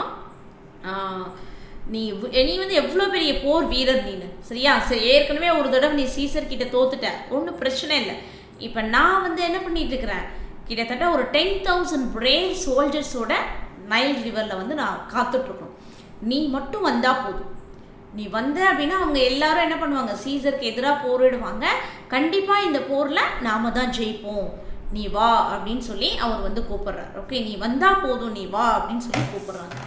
நீ நீ வந்து எவ்வளோ பெரிய போர் வீரர் நீனு சரியா சரி ஏற்கனவே ஒரு தடவை நீ சீசர் கிட்ட தோத்துட்ட ஒன்றும் பிரச்சனை இல்லை இப்போ நான் வந்து என்ன பண்ணிட்டு இருக்கிறேன் கிட்டத்தட்ட ஒரு டென் தௌசண்ட் பிரேவ் சோல்ஜர்ஸோட நைல் ரிவரில் வந்து நான் காத்துட்ருக்கணும் நீ மட்டும் வந்தால் போதும் நீ வந்த அப்படின்னா அவங்க எல்லாரும் என்ன பண்ணுவாங்க சீசருக்கு எதிராக போரிடுவாங்க கண்டிப்பாக இந்த போரில் நாம தான் ஜெயிப்போம் நீ வா அப்படின்னு சொல்லி அவர் வந்து கூப்பிடுறார் ஓகே நீ வந்தா போதும் நீ வா அப்படின்னு சொல்லி கூப்பிடுறாங்க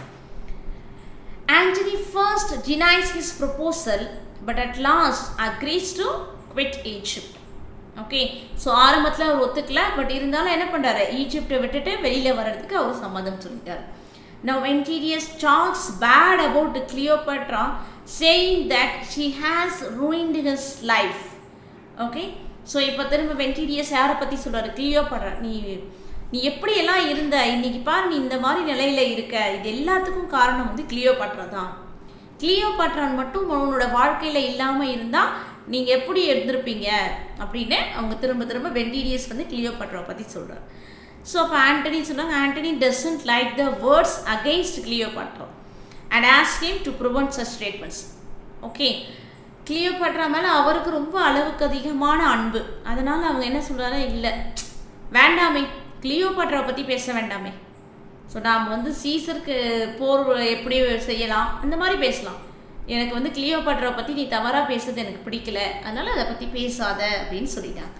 Antony first denies his proposal but at last agrees to quit Egypt okay so ஆரம்பத்தில் அவர் ஒத்துக்கல பட் இருந்தாலும் என்ன பண்ணுறாரு ஈஜிப்டை விட்டுட்டு வெளியில் வர்றதுக்கு அவர் சம்மதம் சொல்லிட்டார் Now Venturius talks bad about Cleopatra, saying that she has ruined his life. Okay so இப்போ திரும்ப வென்டீரியஸ் யாரை பற்றி சொல்கிறாரு கிளியோபட்ரா நீ நீ எப்படியெல்லாம் இருந்த இன்னைக்கு பாரு நீ இந்த மாதிரி நிலையில் இருக்க இது எல்லாத்துக்கும் காரணம் வந்து கிளியோபட்ரா தான் கிளியோபட்ரான் மட்டும் உன்னோட வாழ்க்கையில் இல்லாமல் இருந்தால் நீங்கள் எப்படி இருந்திருப்பீங்க அப்படின்னு அவங்க திரும்ப திரும்ப வென்டீரியஸ் வந்து கிளியோபட்ரா பற்றி சொல்கிறார் ஸோ அப்போ ஆண்டனி சொன்னாங்க Antony doesn't like the words against Cleopatra and ask him to prevent such statements okay Cleopatra மேலே அவருக்கு ரொம்ப அளவுக்கு அதிகமான அன்பு அதனால் அவங்க என்ன சொல்கிறாரு இல்லை வேண்டாமே கிளியோபாட்ராவை பற்றி பேச வேண்டாமே ஸோ நாம் வந்து சீசருக்கு போர் எப்படி செய்யலாம் அந்த மாதிரி பேசலாம் எனக்கு வந்து கிளியோபாட்ராவை பற்றி நீ தவறாக பேசுறது எனக்கு பிடிக்கல அதனால் அதை பற்றி பேசாத அப்படின்னு சொல்லிட்டாங்க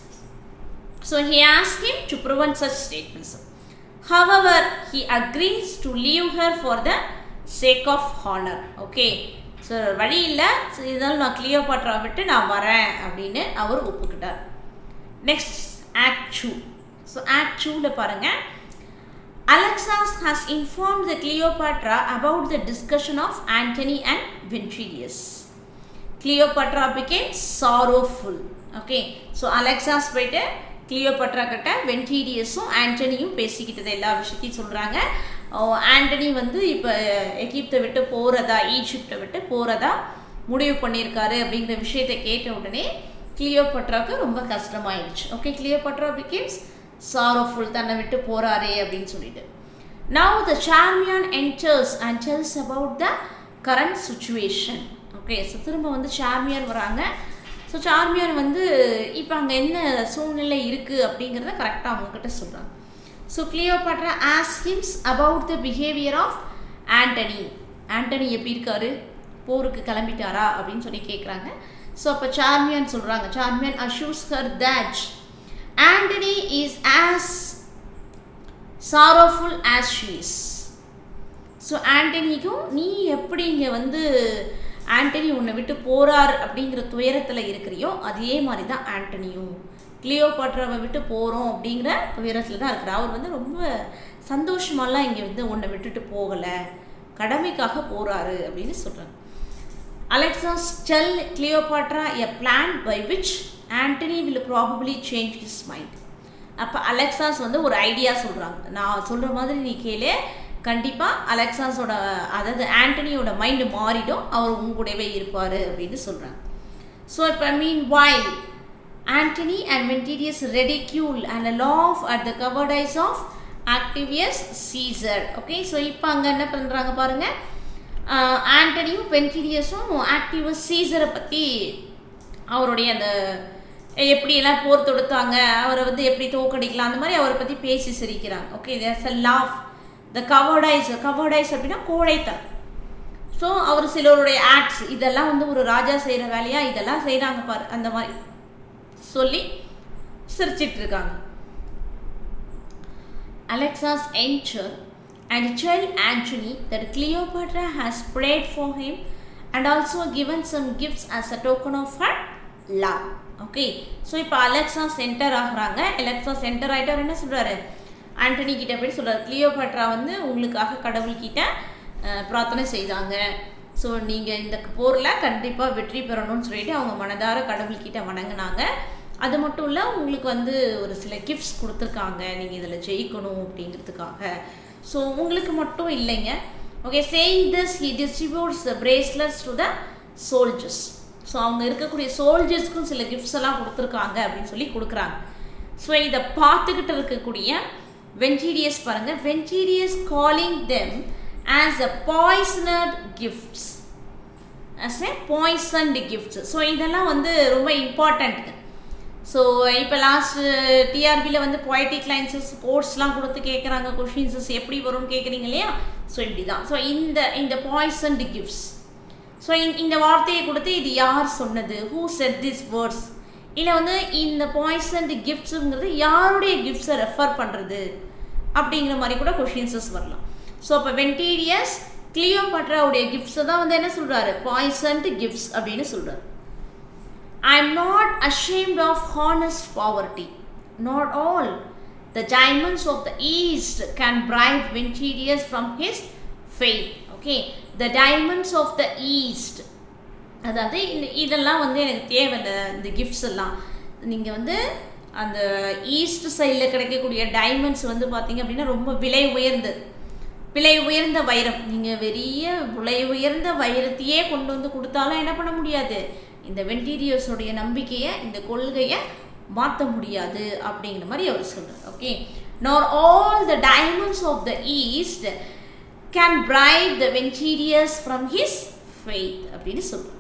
So he asked him to prevent such statements. However, he agrees to leave her for the sake of honor. Okay. So வழி இல்லை ஸோ இதனால் நான் கிளியோபாட்ரா விட்டு நான் வரேன் அப்படின்னு அவர் ஒப்புக்கிட்டார் next act two so act டூவில் பாருங்கள் Alexas has inform the Cleopatra about the discussion of Antony and Ventidius Cleopatra became sorrowful okay so Alexas போயிட்டு கிளியோபட்ரா கிட்ட வென்டீரியஸும் ஆண்டனியும் பேசிக்கிட்டது எல்லா விஷயத்தையும் சொல்கிறாங்க ஆண்டனி வந்து இப்போ எகிப்தை விட்டு போகிறதா ஈஜிப்டை விட்டு போகிறதா முடிவு பண்ணியிருக்காரு அப்படிங்கிற விஷயத்தை கேட்ட உடனே கிளியோபட்ராவுக்கு ரொம்ப கஷ்டமாயிடுச்சு ஓகே கிளியோபட்ரா பிகேம்ஸ் சாரோஃபுல் தன்னை விட்டு போகிறாரே அப்படின்னு சொல்லிட்டு now the Charmion enters and tells about the current situation okay so திரும்ப வந்து சார்மியான் வராங்க ஸோ சார்மியான் வந்து இப்போ அங்கே என்ன சூழ்நிலை இருக்குது அப்படிங்கிறத கரெக்டாக அவங்கக்கிட்ட சொல்கிறாங்க ஸோ கிளியோபாட்ரா ஆஸ் him about the behaviour of Antony Antony எப்படி இருக்காரு போருக்கு கிளம்பிட்டாரா அப்படின்னு சொல்லி கேட்குறாங்க ஸோ அப்போ சார்மியான் சொல்கிறாங்க சார்மியான் அஷூஸ் her that Antony is as sorrowful as she's so ஆண்டனிக்கும் நீ எப்படி இங்கே வந்து ஆண்டனி உன்னை விட்டு போறார் அப்படிங்கிற துயரத்தில் இருக்கிறியோ அதே மாதிரி தான் ஆண்டனியும் கிளியோபாட்ராவை விட்டு போகிறோம் அப்படிங்கிற துயரத்தில் தான் இருக்கிறார் அவர் வந்து ரொம்ப சந்தோஷமாலாம் இங்கே வந்து உன்னை விட்டுட்டு போகலை கடமைக்காக போகிறாரு அப்படின்னு சொல்கிறாங்க Alexas tell Cleopatra a plan by which Antony will probably change his mind. அப்போ அலெக்சாஸ் வந்து ஒரு ஐடியா சொல்கிறாங்க நான் சொல்கிற மாதிரி நீ கேளு கண்டிப்பாக அலெக்சாஸோட அதாவது ஆண்டனியோட மைண்டு மாறிடும் அவர் உங்க கூடவே இருப்பார் அப்படின்னு சொல்கிறாங்க ஸோ இப்போ meanwhile Antony and Ventidius ridicule and laugh at the cowardice of Octavius Caesar okay so இப்போ அங்கே என்ன பண்ணுறாங்க பாருங்கள் ஆண்டனியும் பென்டிரியஸும் ஆக்டிவஸ் சீசரை பற்றி அவருடைய அந்த எப்படியெல்லாம் போர் தொடுத்தாங்க அவரை வந்து எப்படி தோக்கடிக்கலாம் அந்த மாதிரி அவரை பற்றி பேசி சிரிக்கிறாங்க okay there's a laugh the cowardice cowardice அப்படின்னா கோழைத்தனம் ஸோ அவர் சிலருடைய ஆக்ட்ஸ் இதெல்லாம் வந்து ஒரு ராஜா செய்கிற வேலையா இதெல்லாம் செய்கிறாங்க பாரு அந்த மாதிரி சொல்லி சிரிச்சிட்டு இருக்காங்க Alexas enters and tell Antony that Cleopatra has prayed for him and also given some gifts as a token of her love. Okay so இப்போ அலெக்ஸா சென்டர் ஆகுறாங்க அலெக்ஸா சென்டர் ஆகிட்டார் என்ன சொல்கிறாரு ஆண்டனி கிட்ட போய் சொல்கிறார் கிளியோபாட்ரா வந்து உங்களுக்காக கடவுள்கிட்ட பிரார்த்தனை செய்தாங்க ஸோ நீங்கள் இந்த போரில் கண்டிப்பாக வெற்றி பெறணும்னு சொல்லிட்டு அவங்க மனதார கடவுள்கிட்ட வணங்கினாங்க அது மட்டும் இல்லை உங்களுக்கு வந்து ஒரு சில கிஃப்ட்ஸ் கொடுத்துருக்காங்க நீங்கள் இதில் ஜெயிக்கணும் அப்படிங்கிறதுக்காக ஸோ உங்களுக்கு மட்டும் இல்லைங்க okay saying this he distributes the bracelets to the soldiers so அவங்க இருக்கக்கூடிய சோல்ஜர்ஸ்க்கும் சில கிஃப்ட்ஸ் எல்லாம் கொடுத்துருக்காங்க அப்படின்னு சொல்லி கொடுக்குறாங்க ஸோ இதை பார்த்துக்கிட்டு இருக்கக்கூடிய வென்டீரியஸ் பாருங்கள் Ventidius calling them as a poisoned gifts as a poisoned gifts so இதெல்லாம் வந்து ரொம்ப இம்பார்ட்டண்ட்டுங்க ஸோ இப்போ லாஸ்ட்டு டிஆர்பியில் வந்து பொய்டிக் லைன்ஸஸ் கோர்ஸ்லாம் கொடுத்து கேட்குறாங்க கொஷின்ஸஸ் எப்படி வரும்னு கேட்குறீங்க இல்லையா ஸோ இப்படி தான் ஸோ இந்த இந்த பாய்சன்டு கிஃப்ட்ஸ் ஸோ இந்த வார்த்தையை கொடுத்து இது யார் சொன்னது ஹூ செட் திஸ் வேர்ட்ஸ் இல்லை வந்து இந்த பாய்சன்டு கிஃப்ட்ஸுங்கிறது யாருடைய கிஃப்ட்ஸை ரெஃபர் பண்ணுறது அப்படிங்கிற மாதிரி கூட கொஷின்ஸஸ் வரலாம் ஸோ அப்போ வென்டீரியஸ் கிளியோபட்ராவுடைய கிஃப்ட்ஸை தான் வந்து என்ன சொல்கிறாரு பாய்சன்டு கிஃப்ட்ஸ் அப்படின்னு சொல்கிறார் I am not ashamed of honest poverty. Not all. The diamonds of the east can bribe Venturius from his faith. Okay. The diamonds of the east. அதாவது இந்த இதெல்லாம் வந்து எனக்கு தேவையில்லை இந்த கிஃப்ட்ஸ் எல்லாம் நீங்கள் வந்து அந்த ஈஸ்ட் சைடில் கிடைக்கக்கூடிய டைமண்ட்ஸ் வந்து பார்த்தீங்க அப்படின்னா ரொம்ப விலை உயர்ந்தது விலை உயர்ந்த வைரம் நீங்கள் பெரிய விலை உயர்ந்த வைரத்தையே கொண்டு வந்து கொடுத்தாலும் என்ன பண்ண முடியாது இந்த வென்டீரியர்ஸோடைய நம்பிக்கையை இந்த கொள்கையை மாற்ற முடியாது அப்படிங்கிற மாதிரி அவர் சொல்கிறார் okay nor all the diamonds of the east can bribe the Ventidius from his faith அப்படின்னு சொல்கிறார்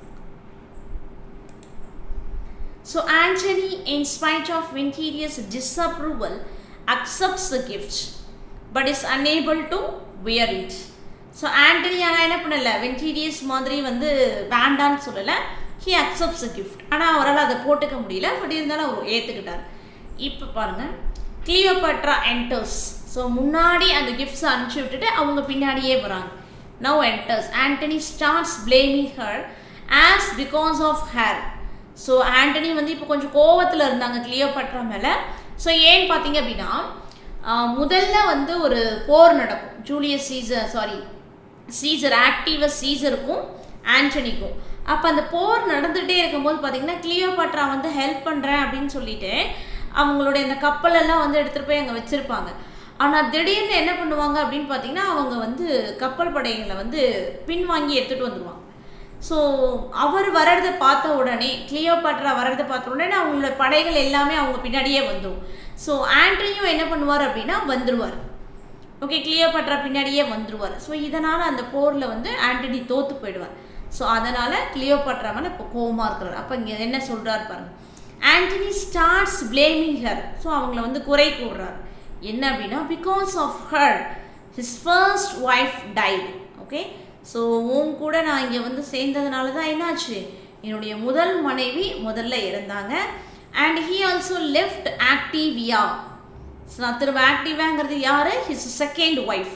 so Antony in spite of Ventidius disapproval accepts the gift but is unable to wear it so Antony ஆனால் என்ன பண்ணலை வென்டீரியஸ் மாதிரி வந்து வேண்டான்னு சொல்லலை he accepts a gift ஆனால் அவரால் அதை போட்டுக்க முடியல பட் இருந்தாலும் அவர் ஏற்றுக்கிட்டார் இப்போ பாருங்கள் கிளியோபட்ரா என்டர்ஸ் ஸோ முன்னாடி அந்த கிஃப்ட்ஸை அனுப்பிச்சி விட்டுட்டு அவங்க பின்னாடியே வராங்க now enters Antony starts blaming her as because of her so Antony வந்து இப்போ கொஞ்சம் கோவத்தில் இருந்தாங்க கிளியோபட்ரா மேலே ஸோ ஏன்னு பார்த்தீங்க அப்படின்னா முதல்ல வந்து ஒரு போர் நடக்கும் Julius Caesar sorry Caesar Octavius சீசருக்கும் ஆண்டனிக்கும் அப்போ அந்த போர் நடந்துகிட்டே இருக்கும்போது பார்த்தீங்கன்னா கிளியோபாட்ரா வந்து ஹெல்ப் பண்ணுறேன் அப்படின்னு சொல்லிட்டு அவங்களுடைய இந்த கப்பலெல்லாம் வந்து எடுத்துகிட்டு போய் அங்கே வச்சுருப்பாங்க ஆனால் திடீர்னு என்ன பண்ணுவாங்க அப்படின்னு பார்த்தீங்கன்னா அவங்க வந்து கப்பல் படைகளை வந்து பின்வாங்கி எடுத்துகிட்டு வந்துடுவாங்க ஸோ அவர் வர்றதை பார்த்த உடனே கிளியோபாட்ரா வர்றதை பார்த்த உடனே அவங்களோட படைகள் எல்லாமே அவங்க பின்னாடியே வந்துடும் ஸோ ஆண்ட்ரியும் என்ன பண்ணுவார் அப்படின்னா வந்துடுவார் ஓகே கிளியோபாட்ரா பின்னாடியே வந்துடுவார் ஸோ இதனால் அந்த போரில் வந்து ஆண்டனி தோற்று போயிடுவார் ஸோ அதனால் கிளியோபாட்ரா மேலே இப்போ கோவமாக இருக்கிறார் அப்போ இங்கே என்ன சொல்கிறார் பாருங்க Antony starts blaming her so அவங்கள வந்து குறை கூடுறார் என்ன அப்படின்னா because of her his first wife died okay so உன் கூட நான் இங்கே வந்து சேர்ந்ததுனால தான் என்னாச்சு என்னுடைய முதல் மனைவி முதல்ல இறந்தாங்க and he also left Octavia so நான் திரும்ப ஆக்டிவாங்கிறது யார் ஹிஸ் செகண்ட் ஒய்ஃப்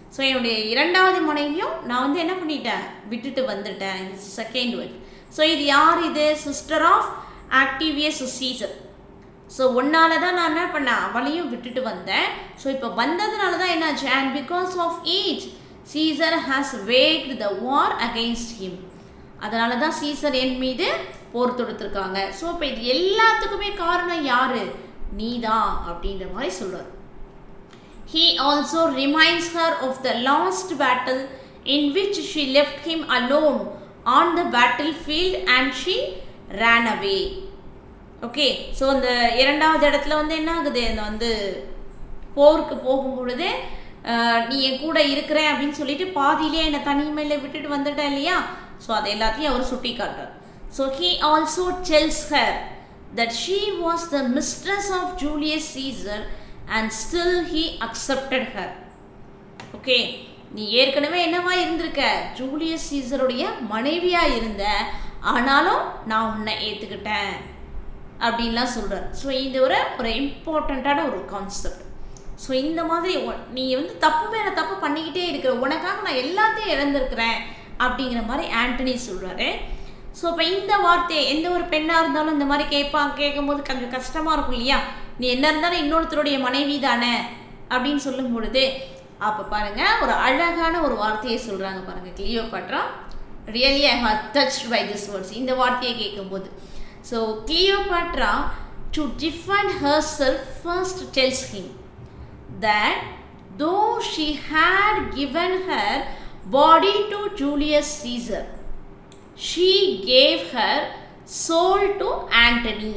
ஸோ என்னுடைய இரண்டாவது மனைவியும் நான் வந்து என்ன பண்ணிட்டேன் விட்டுட்டு வந்துட்டேன் செகண்ட் ஒய்ஃப் ஸோ இது யார் இது sister of Octavius Caesar so ஒன்னால தான் நான் என்ன பண்ணேன் அவளையும் விட்டுட்டு வந்தேன் ஸோ இப்போ வந்ததுனால தான் என்னாச்சு and because of each Caesar has waged the war against him அதனால தான் சீசர் என் மீது போர் தொடுத்திருக்காங்க ஸோ இப்போ இது எல்லாத்துக்குமே காரணம் யாரு நீதான் அப்படின்ற மாதிரி சொல்றாரு He also reminds her of the lost battle in which she left him alone on the battlefield and she ran away. Okay so அந்த இரண்டாவது இடத்துல வந்து என்ன ஆகுது அந்த வந்து போருக்கு போகும் பொழுது அஹ், நீ என் கூட இருக்கிறேன் அப்படின்னு சொல்லிட்டு பாதியிலே என்னை தனிமையில் விட்டுட்டு வந்துட்டேன் இல்லையா ஸோ அதை எல்லாத்தையும் அவர் சுட்டி காட்டுறார் so he also tells her that she was the mistress of Julius Caesar and still he accepted her. Okay நீ ஏற்கனவே என்னவா இருந்திருக்க ஜூலியஸ் சீசருடைய மனைவியா இருந்த ஆனாலும் நான் உன்னை ஏத்துக்கிட்டேன் அப்படின்லாம் சொல்றார் ஸோ இது ஒரு ஒரு இம்பார்ட்டண்ட்டான ஒரு கான்செப்ட் ஸோ இந்த மாதிரி உ- நீ வந்து தப்பு மேலே தப்பு பண்ணிக்கிட்டே இருக்கிற உனக்காக நான் எல்லாத்தையும் இழந்திருக்கிறேன் அப்படிங்கிற மாதிரி ஆண்டனி சொல்றாரு ஸோ இப்போ இந்த வார்த்தையை எந்த ஒரு பெண்ணாக இருந்தாலும் இந்த மாதிரி கேட்பாங்க கேட்கும்போது கொஞ்சம் கஷ்டமாக இருக்கும் இல்லையா நீ என்ன இருந்தாலும் இன்னொருத்தருடைய மனைவி தானே அப்படின்னு சொல்லும் பொழுது அப்போ பாருங்க ஒரு அழகான ஒரு வார்த்தையை சொல்கிறாங்க பாருங்க Cleopatra really I have touch by this words இந்த வார்த்தையை கேட்கும்போது so Cleopatra to define herself first tells him that though she had given her body to Julius Caesar, she gave her soul to Antony.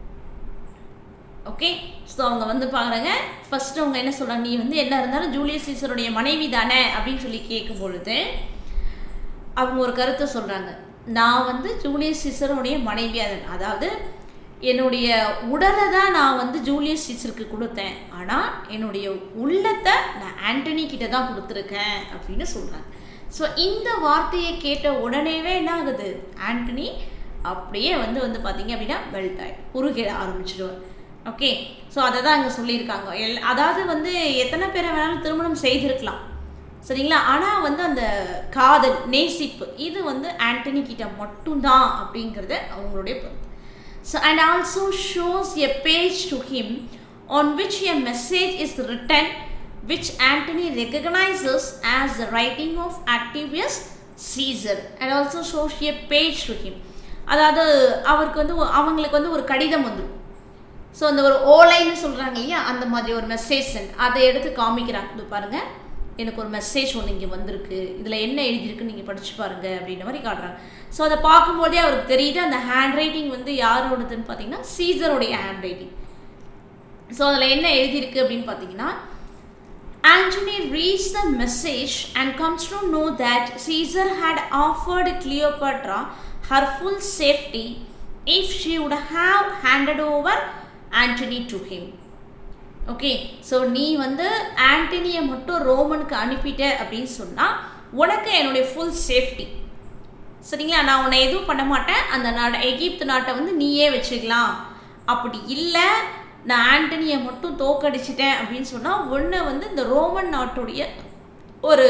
Okay so அவங்க வந்து பாருங்க first அவங்க என்ன சொல்றாங்க நீ வந்து என்ன இருந்தாலும் ஜூலியஸ் சீசருடைய மனைவி தானே அப்படின்னு சொல்லி கேட்கும் பொழுது அவங்க ஒரு கருத்தை சொல்றாங்க நான் வந்து ஜூலியஸ் சீசருடைய மனைவி அது- அதாவது என்னுடைய உடலை தான் நான் வந்து ஜூலியஸ் சீசருக்கு கொடுத்தேன் ஆனால் என்னுடைய உள்ளத்தை நான் ஆண்டனி கிட்ட தான் கொடுத்துருக்கேன் அப்படின்னு சொல்றாங்க ஸோ இந்த வார்த்தையை கேட்ட உடனேவே என்ன ஆகுது ஆண்டனி அப்படியே வந்து வந்து பார்த்தீங்க அப்படின்னா வெல்ட் ஆகி உருகிட ஆரம்பிச்சிடுவார் ஓகே ஸோ அதை தான் அங்கே சொல்லியிருக்காங்க எல் அதாவது வந்து எத்தனை பேரை வேணாலும் திருமணம் செய்திருக்கலாம் சரிங்களா ஆனால் வந்து அந்த காதல் நேசிப்பு இது வந்து ஆண்டனி கிட்ட மட்டும்தான் அப்படிங்கிறது அவங்களுடைய பொறுப்பு so and also shows a page to him on which a message is written which Antony recognizes as the writing of Activius Caesar and also shows a page to him அதாவது அவருக்கு வந்து ஒ- அவங்களுக்கு வந்து ஒரு கடிதம் வந்துடும் ஸோ அந்த ஒரு ஓலைன்னு சொல்கிறாங்க இல்லையா அந்த மாதிரி ஒரு மெசேஜ் சென்ட் அதை எடுத்து காமிக்கிறாங்க இது பாருங்க எனக்கு ஒரு மெசேஜ் ஒன்று இங்கே வந்திருக்கு இதில் என்ன எழுதியிருக்குன்னு நீங்கள் படிச்சு பாருங்க அப்படின்ற மாதிரி காட்டுறாங்க ஸோ அதை பார்க்கும்போதே அவருக்கு தெரியுது அந்த ஹேண்ட் ரைட்டிங் வந்து யாரோடதுன்னு பார்த்தீங்கன்னா சீசருடைய ஹேண்ட் ரைட்டிங் ஸோ அதில் என்ன எழுதியிருக்கு அப்படின்னு பார்த்தீங்கன்னா Antony reads the message and comes to know that Caesar had offered Cleopatra her full safety if she would have handed over Antony to him. Okay so நீ வந்து ஆண்டனியை மட்டும் ரோமனுக்கு அனுப்பிட்ட அப்படின்னு சொன்னால் உனக்கு என்னுடைய ஃபுல் சேஃப்டி சரிங்களா நான் உன்னை எதுவும் பண்ண மாட்டேன் அந்த நாடு எகிப்து நாட்டை வந்து நீயே வச்சுக்கலாம் அப்படி இல்லை நான் ஆண்டனியை மட்டும் தோக்கடிச்சிட்டேன் அப்படின்னு சொன்னால் ஒன்று வந்து இந்த ரோமன் நாட்டுடைய ஒரு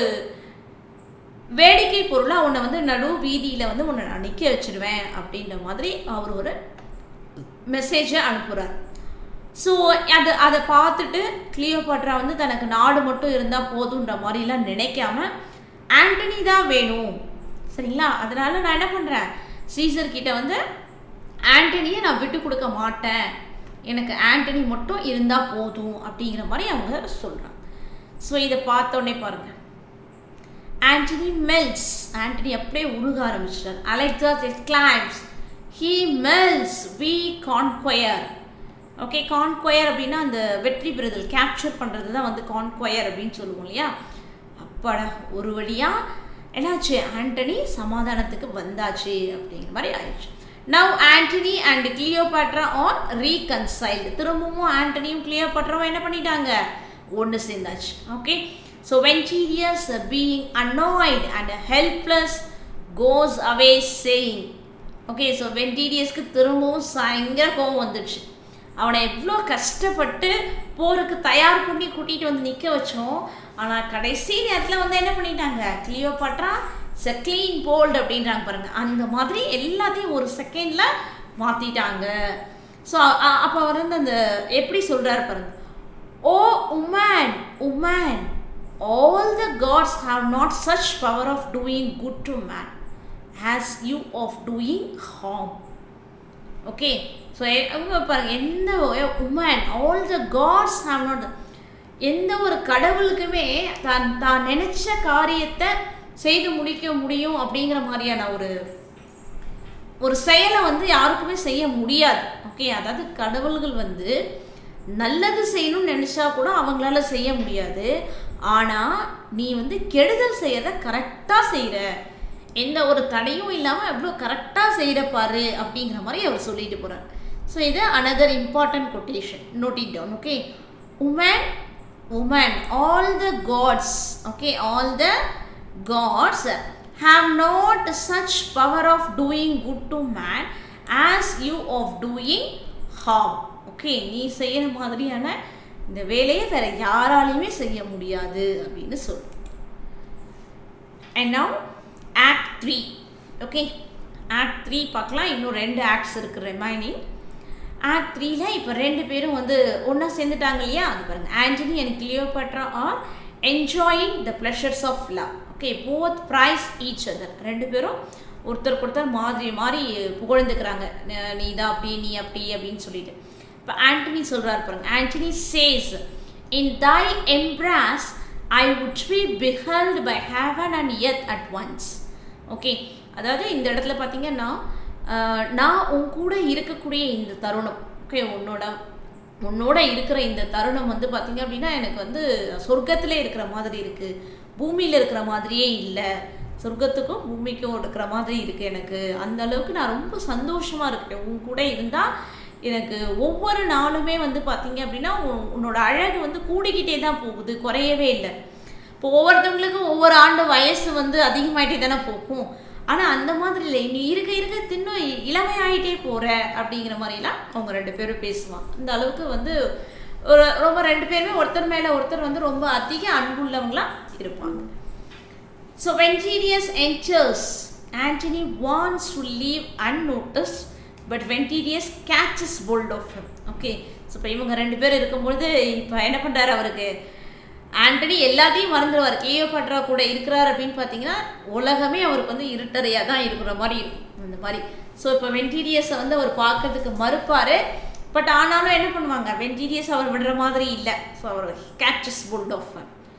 வேடிக்கை பொருளாக உன்னை வந்து நடு வீதியில் வந்து உன்னை நான் நிற்க வச்சிருவேன் அப்படின்ற மாதிரி அவர் ஒரு மெசேஜை அனுப்புகிறார் ஸோ அது அதை பார்த்துட்டு கிளியோபாட்ரா வந்து தனக்கு நாடு மட்டும் இருந்தால் போதுன்ற மாதிரிலாம் நினைக்காம ஆண்டனி தான் வேணும் சரிங்களா அதனால நான் என்ன பண்ணுறேன் சீசர் கிட்ட வந்து ஆண்டனியை நான் விட்டு கொடுக்க மாட்டேன் எனக்கு ஆண்டனி மட்டும் இருந்தால் போதும் அப்படிங்கிற மாதிரி அவங்க சொல்கிறாங்க ஸோ இதை பார்த்தோன்னே பாருங்கள் ஆண்டனி மெல்ஸ் ஆண்டனி அப்படியே உருக ஆரம்பிச்சிட்டார் Alexas exclaims he melts we conquer okay conquer அப்படின்னா அந்த வெற்றி பெறுதல் கேப்சர் பண்ணுறது தான் வந்து கான்கொயர் அப்படின்னு சொல்லுவோம் இல்லையா அப்பாடா ஒரு வழியாக என்னாச்சு ஆண்டனி சமாதானத்துக்கு வந்தாச்சு அப்படிங்கிற மாதிரி ஆயிடுச்சு now Antony and Cleopatra are reconciled திரும்பவும் ஆண்டனியும் கிளியோபாட்ராவும் என்ன பண்ணிட்டாங்க ஒன்று சேர்ந்தாச்சு okay so Ventidius being annoyed and helpless goes away saying okay so வென்டீரியஸ்க்கு திரும்பவும் பயங்கர கோவம் வந்துடுச்சு அவனை எவ்வளோ கஷ்டப்பட்டு போருக்கு தயார் பண்ணி கூட்டிகிட்டு வந்து நிற்க வச்சோம் ஆனால் கடைசி நேரத்தில் வந்து என்ன பண்ணிட்டாங்க கிளியோ பட்ரா செ க்ளீன் போல்டு அப்படின்றாங்க பாருங்க அந்த மாதிரி எல்லாத்தையும் ஒரு செகண்டில் மாற்றிட்டாங்க ஸோ அப்போ அவர் வந்து அந்த எப்படி சொல்கிறாரு பாருங்க oh woman woman all the gods have not such power of doing good to man as you of doing harm okay so அவங்க பாருங்க எந்த woman all the gods have not எந்த ஒரு கடவுளுக்குமே தான் தான் நினைச்ச காரியத்தை செய்து முடிக்க முடியும் அப்படிங்கிற மாதிரியான ஒரு ஒரு செயலை வந்து யாருக்குமே செய்ய முடியாது ஓகே அதாவது கடவுள்கள் வந்து நல்லது செய்யணும்னு நினச்சா கூட அவங்களால செய்ய முடியாது ஆனால் நீ வந்து கெடுதல் செய்யறத கரெக்டாக செய்கிற எந்த ஒரு தடையும் இல்லாமல் எவ்வளோ கரெக்டாக செய்கிற பாரு அப்படிங்கிற மாதிரி அவர் சொல்லிட்டு போகிறார் ஸோ இது another important quotation note it down okay woman woman all the gods okay all the gods have not such power of doing good to man as you of doing harm okay நீ செய்கிற மாதிரியான இந்த வேலையை வேற யாராலையுமே செய்ய முடியாது அப்படின்னு சொல் and now act three okay act three பார்க்கலாம் இன்னும் ரெண்டு ஆக்ட்ஸ் இருக்குது ரிமைனிங் ஆக்ட் த்ரீல இப்போ ரெண்டு பேரும் வந்து ஒன்றா சேர்ந்துட்டாங்க இல்லையா அது பாருங்க Antony and Cleopatra are enjoying the pleasures of love okay both praise each other ரெண்டு பேரும் ஒருத்தருக்கு ஒருத்தர் மாதிரி மாதிரி புகழ்ந்துக்கிறாங்க நீ தான் அப்படி நீ அப்படி அப்படின்னு சொல்லிட்டு இப்போ ஆண்டனி சொல்கிறார் பாருங்க Antony says in thy embrace I would be beheld by heaven and earth at once okay அதாவது இந்த இடத்துல பார்த்தீங்கன்னா நான் உன் கூட இருக்கக்கூடிய இந்த தருணம் ஓகே உன்னோட உன்னோட இருக்கிற இந்த தருணம் வந்து பார்த்தீங்க அப்படின்னா எனக்கு வந்து சொர்க்கத்திலே இருக்கிற மாதிரி இருக்குது பூமியில் இருக்கிற மாதிரியே இல்லை சொர்க்கத்துக்கும் பூமிக்கும் இருக்கிற மாதிரி இருக்குது எனக்கு அந்த அளவுக்கு நான் ரொம்ப சந்தோஷமாக இருக்கேன் உன் கூட இருந்தால் எனக்கு ஒவ்வொரு நாளுமே வந்து பார்த்தீங்க அப்படின்னா உன்னோட அழகு வந்து கூடிக்கிட்டே தான் போகுது குறையவே இல்லை இப்போ ஒவ்வொருத்தவங்களுக்கும் ஒவ்வொரு ஆண்டு வயசு வந்து அதிகமாயிட்டே தானே போகும் ஆனால் அந்த மாதிரி இல்லை நீ இருக்க இருக்க தின்னும் இளமையாயிட்டே போகிற அப்படிங்கிற மாதிரிலாம் அவங்க ரெண்டு பேரும் பேசுவாங்க அந்த அளவுக்கு வந்து ஒரு ரொம்ப ரெண்டு பேருமே ஒருத்தர் மேலே ஒருத்தர் வந்து ரொம்ப அதிக அன்புள்ளவங்களா இருப்பாங்க so Ventidius enters Antony wants to leave unnoticed but Ventidius catches hold of him okay so இப்போ இவங்க ரெண்டு பேர் இருக்கும்பொழுது இப்போ என்ன பண்ணுறாரு அவருக்கு ஆண்டனி எல்லாத்தையும் மறந்துடுவார் கிளியோபாட்ரா கூட இருக்கிறார் அப்படின்னு பார்த்தீங்கன்னா உலகமே அவருக்கு வந்து இருட்டறையாக தான் இருக்கிற மாதிரி இருக்கும் அந்த மாதிரி ஸோ இப்போ வென்டீரியஸை வந்து அவர் பார்க்கறதுக்கு மறுப்பார் பட் ஆனாலும் என்ன பண்ணுவாங்க வென்டீரியஸ் அவர் விடுற மாதிரி இல்லை ஸோ அவர் catches hold of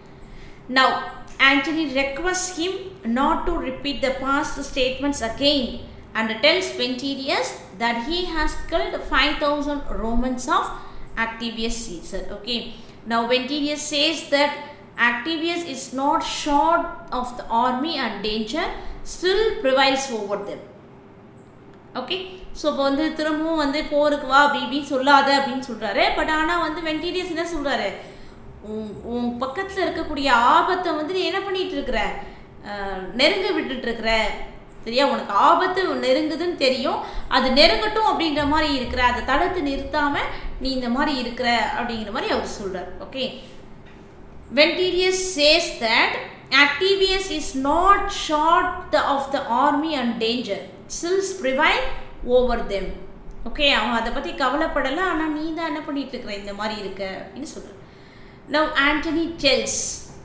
now Antony request him not to repeat the past statements again and tells Venturius that he has killed 5000 Romans of Activius Caesar. Okay, now Venturius says that Activius is not short of the army and danger still prevails over them. Okay so இப்போ வந்து திரும்பவும் வந்து போருக்கு வா அப்படி இப்படின்னு சொல்லாத அப்படின்னு சொல்கிறாரு பட் ஆனால் வந்து வென்டீரியஸ் என்ன சொல்கிறாரு உன் உன் பக்கத்தில் இருக்கக்கூடிய ஆபத்தை வந்து நீ என்ன பண்ணிட்டு இருக்கிற நெருங்க விட்டுட்டு இருக்கிற சரியா உனக்கு ஆபத்து நெருங்குதுன்னு தெரியும் அது நெருங்கட்டும் அப்படின்ற மாதிரி இருக்கிற அதை தடுத்து நிறுத்தாம நீ இந்த மாதிரி இருக்கிற அப்படிங்கிற மாதிரி அவர் சொல்றார் okay Ventidius says that Octavius is not short of the army and danger சில்ஸ் ப்ரிவைல் ஓவர் தெம் ஓகே அவன் அதை பற்றி கவலைப்படலை ஆனால் நீ தான் என்ன பண்ணிட்டு இருக்கிற இந்த மாதிரி இருக்க அப்படின்னு சொல்கிறார் now Antony tells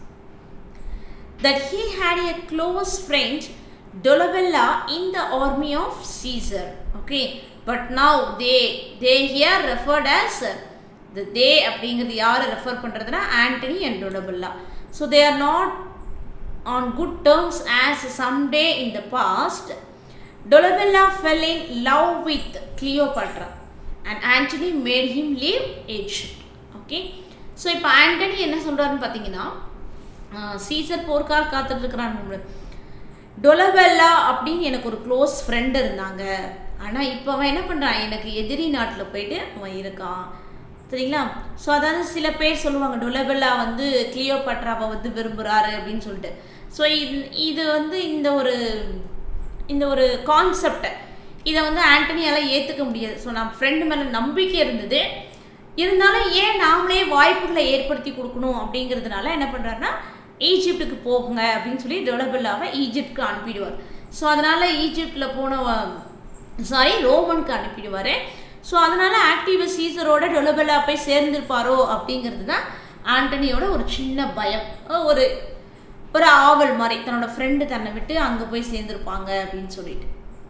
that he had a close friend Dolabella in the army of Caesar. Okay, but now they they here referred as the they அப்படிங்கிறது யாரை ரெஃபர் பண்ணுறதுனா Antony and Dolabella so they are not on good terms as someday in the past Dolabella fell in love with Cleopatra and Antony made him leave age okay so இப்போ Antony என்ன சொல்கிறாருன்னு பார்த்தீங்கன்னா Caesar போர்க்கால் காத்துட்டு இருக்கிறான் Dolabella அப்படின்னு எனக்கு ஒரு close friend இருந்தாங்க ஆனால் இப்போ அவன் என்ன பண்ணுறான் எனக்கு எதிரி நாட்டில் போயிட்டு அவன் இருக்கான் சரிங்களா ஸோ அதாவது சில பேர் சொல்லுவாங்க டொலபெல்லா வந்து கிளியோபாட்ராவை வந்து விரும்புகிறாரு அப்படின்னு சொல்லிட்டு ஸோ இது இது வந்து இந்த ஒரு இந்த ஒரு கான்செப்டை இதை வந்து ஆண்டனியால் ஏற்றுக்க முடியாது ஸோ நான் ஃப்ரெண்டு மேலே நம்பிக்கை இருந்தது இருந்தாலும் ஏன் நாமளே வாய்ப்புகளை ஏற்படுத்தி கொடுக்கணும் அப்படிங்கிறதுனால என்ன பண்ணுறாருன்னா ஈஜிப்டுக்கு போகுங்க அப்படின்னு சொல்லி டொலபெல்லாவை ஈஜிப்டுக்கு அனுப்பிடுவார் ஸோ அதனால் ஈஜிப்டில் போன சாரி ரோமனுக்கு அனுப்பிடுவார் ஸோ அதனால் ஆக்டிவ சீசரோட டொலபெல்லா போய் சேர்ந்திருப்பாரோ அப்படிங்கிறது தான் ஆண்டனியோட ஒரு சின்ன பயம் ஒரு ஒரு ஆவல் மாதிரி தன்னோட ஃப்ரெண்டு தன்னை விட்டு அங்கே போய் சேர்ந்துருப்பாங்க அப்படின்னு சொல்லிட்டு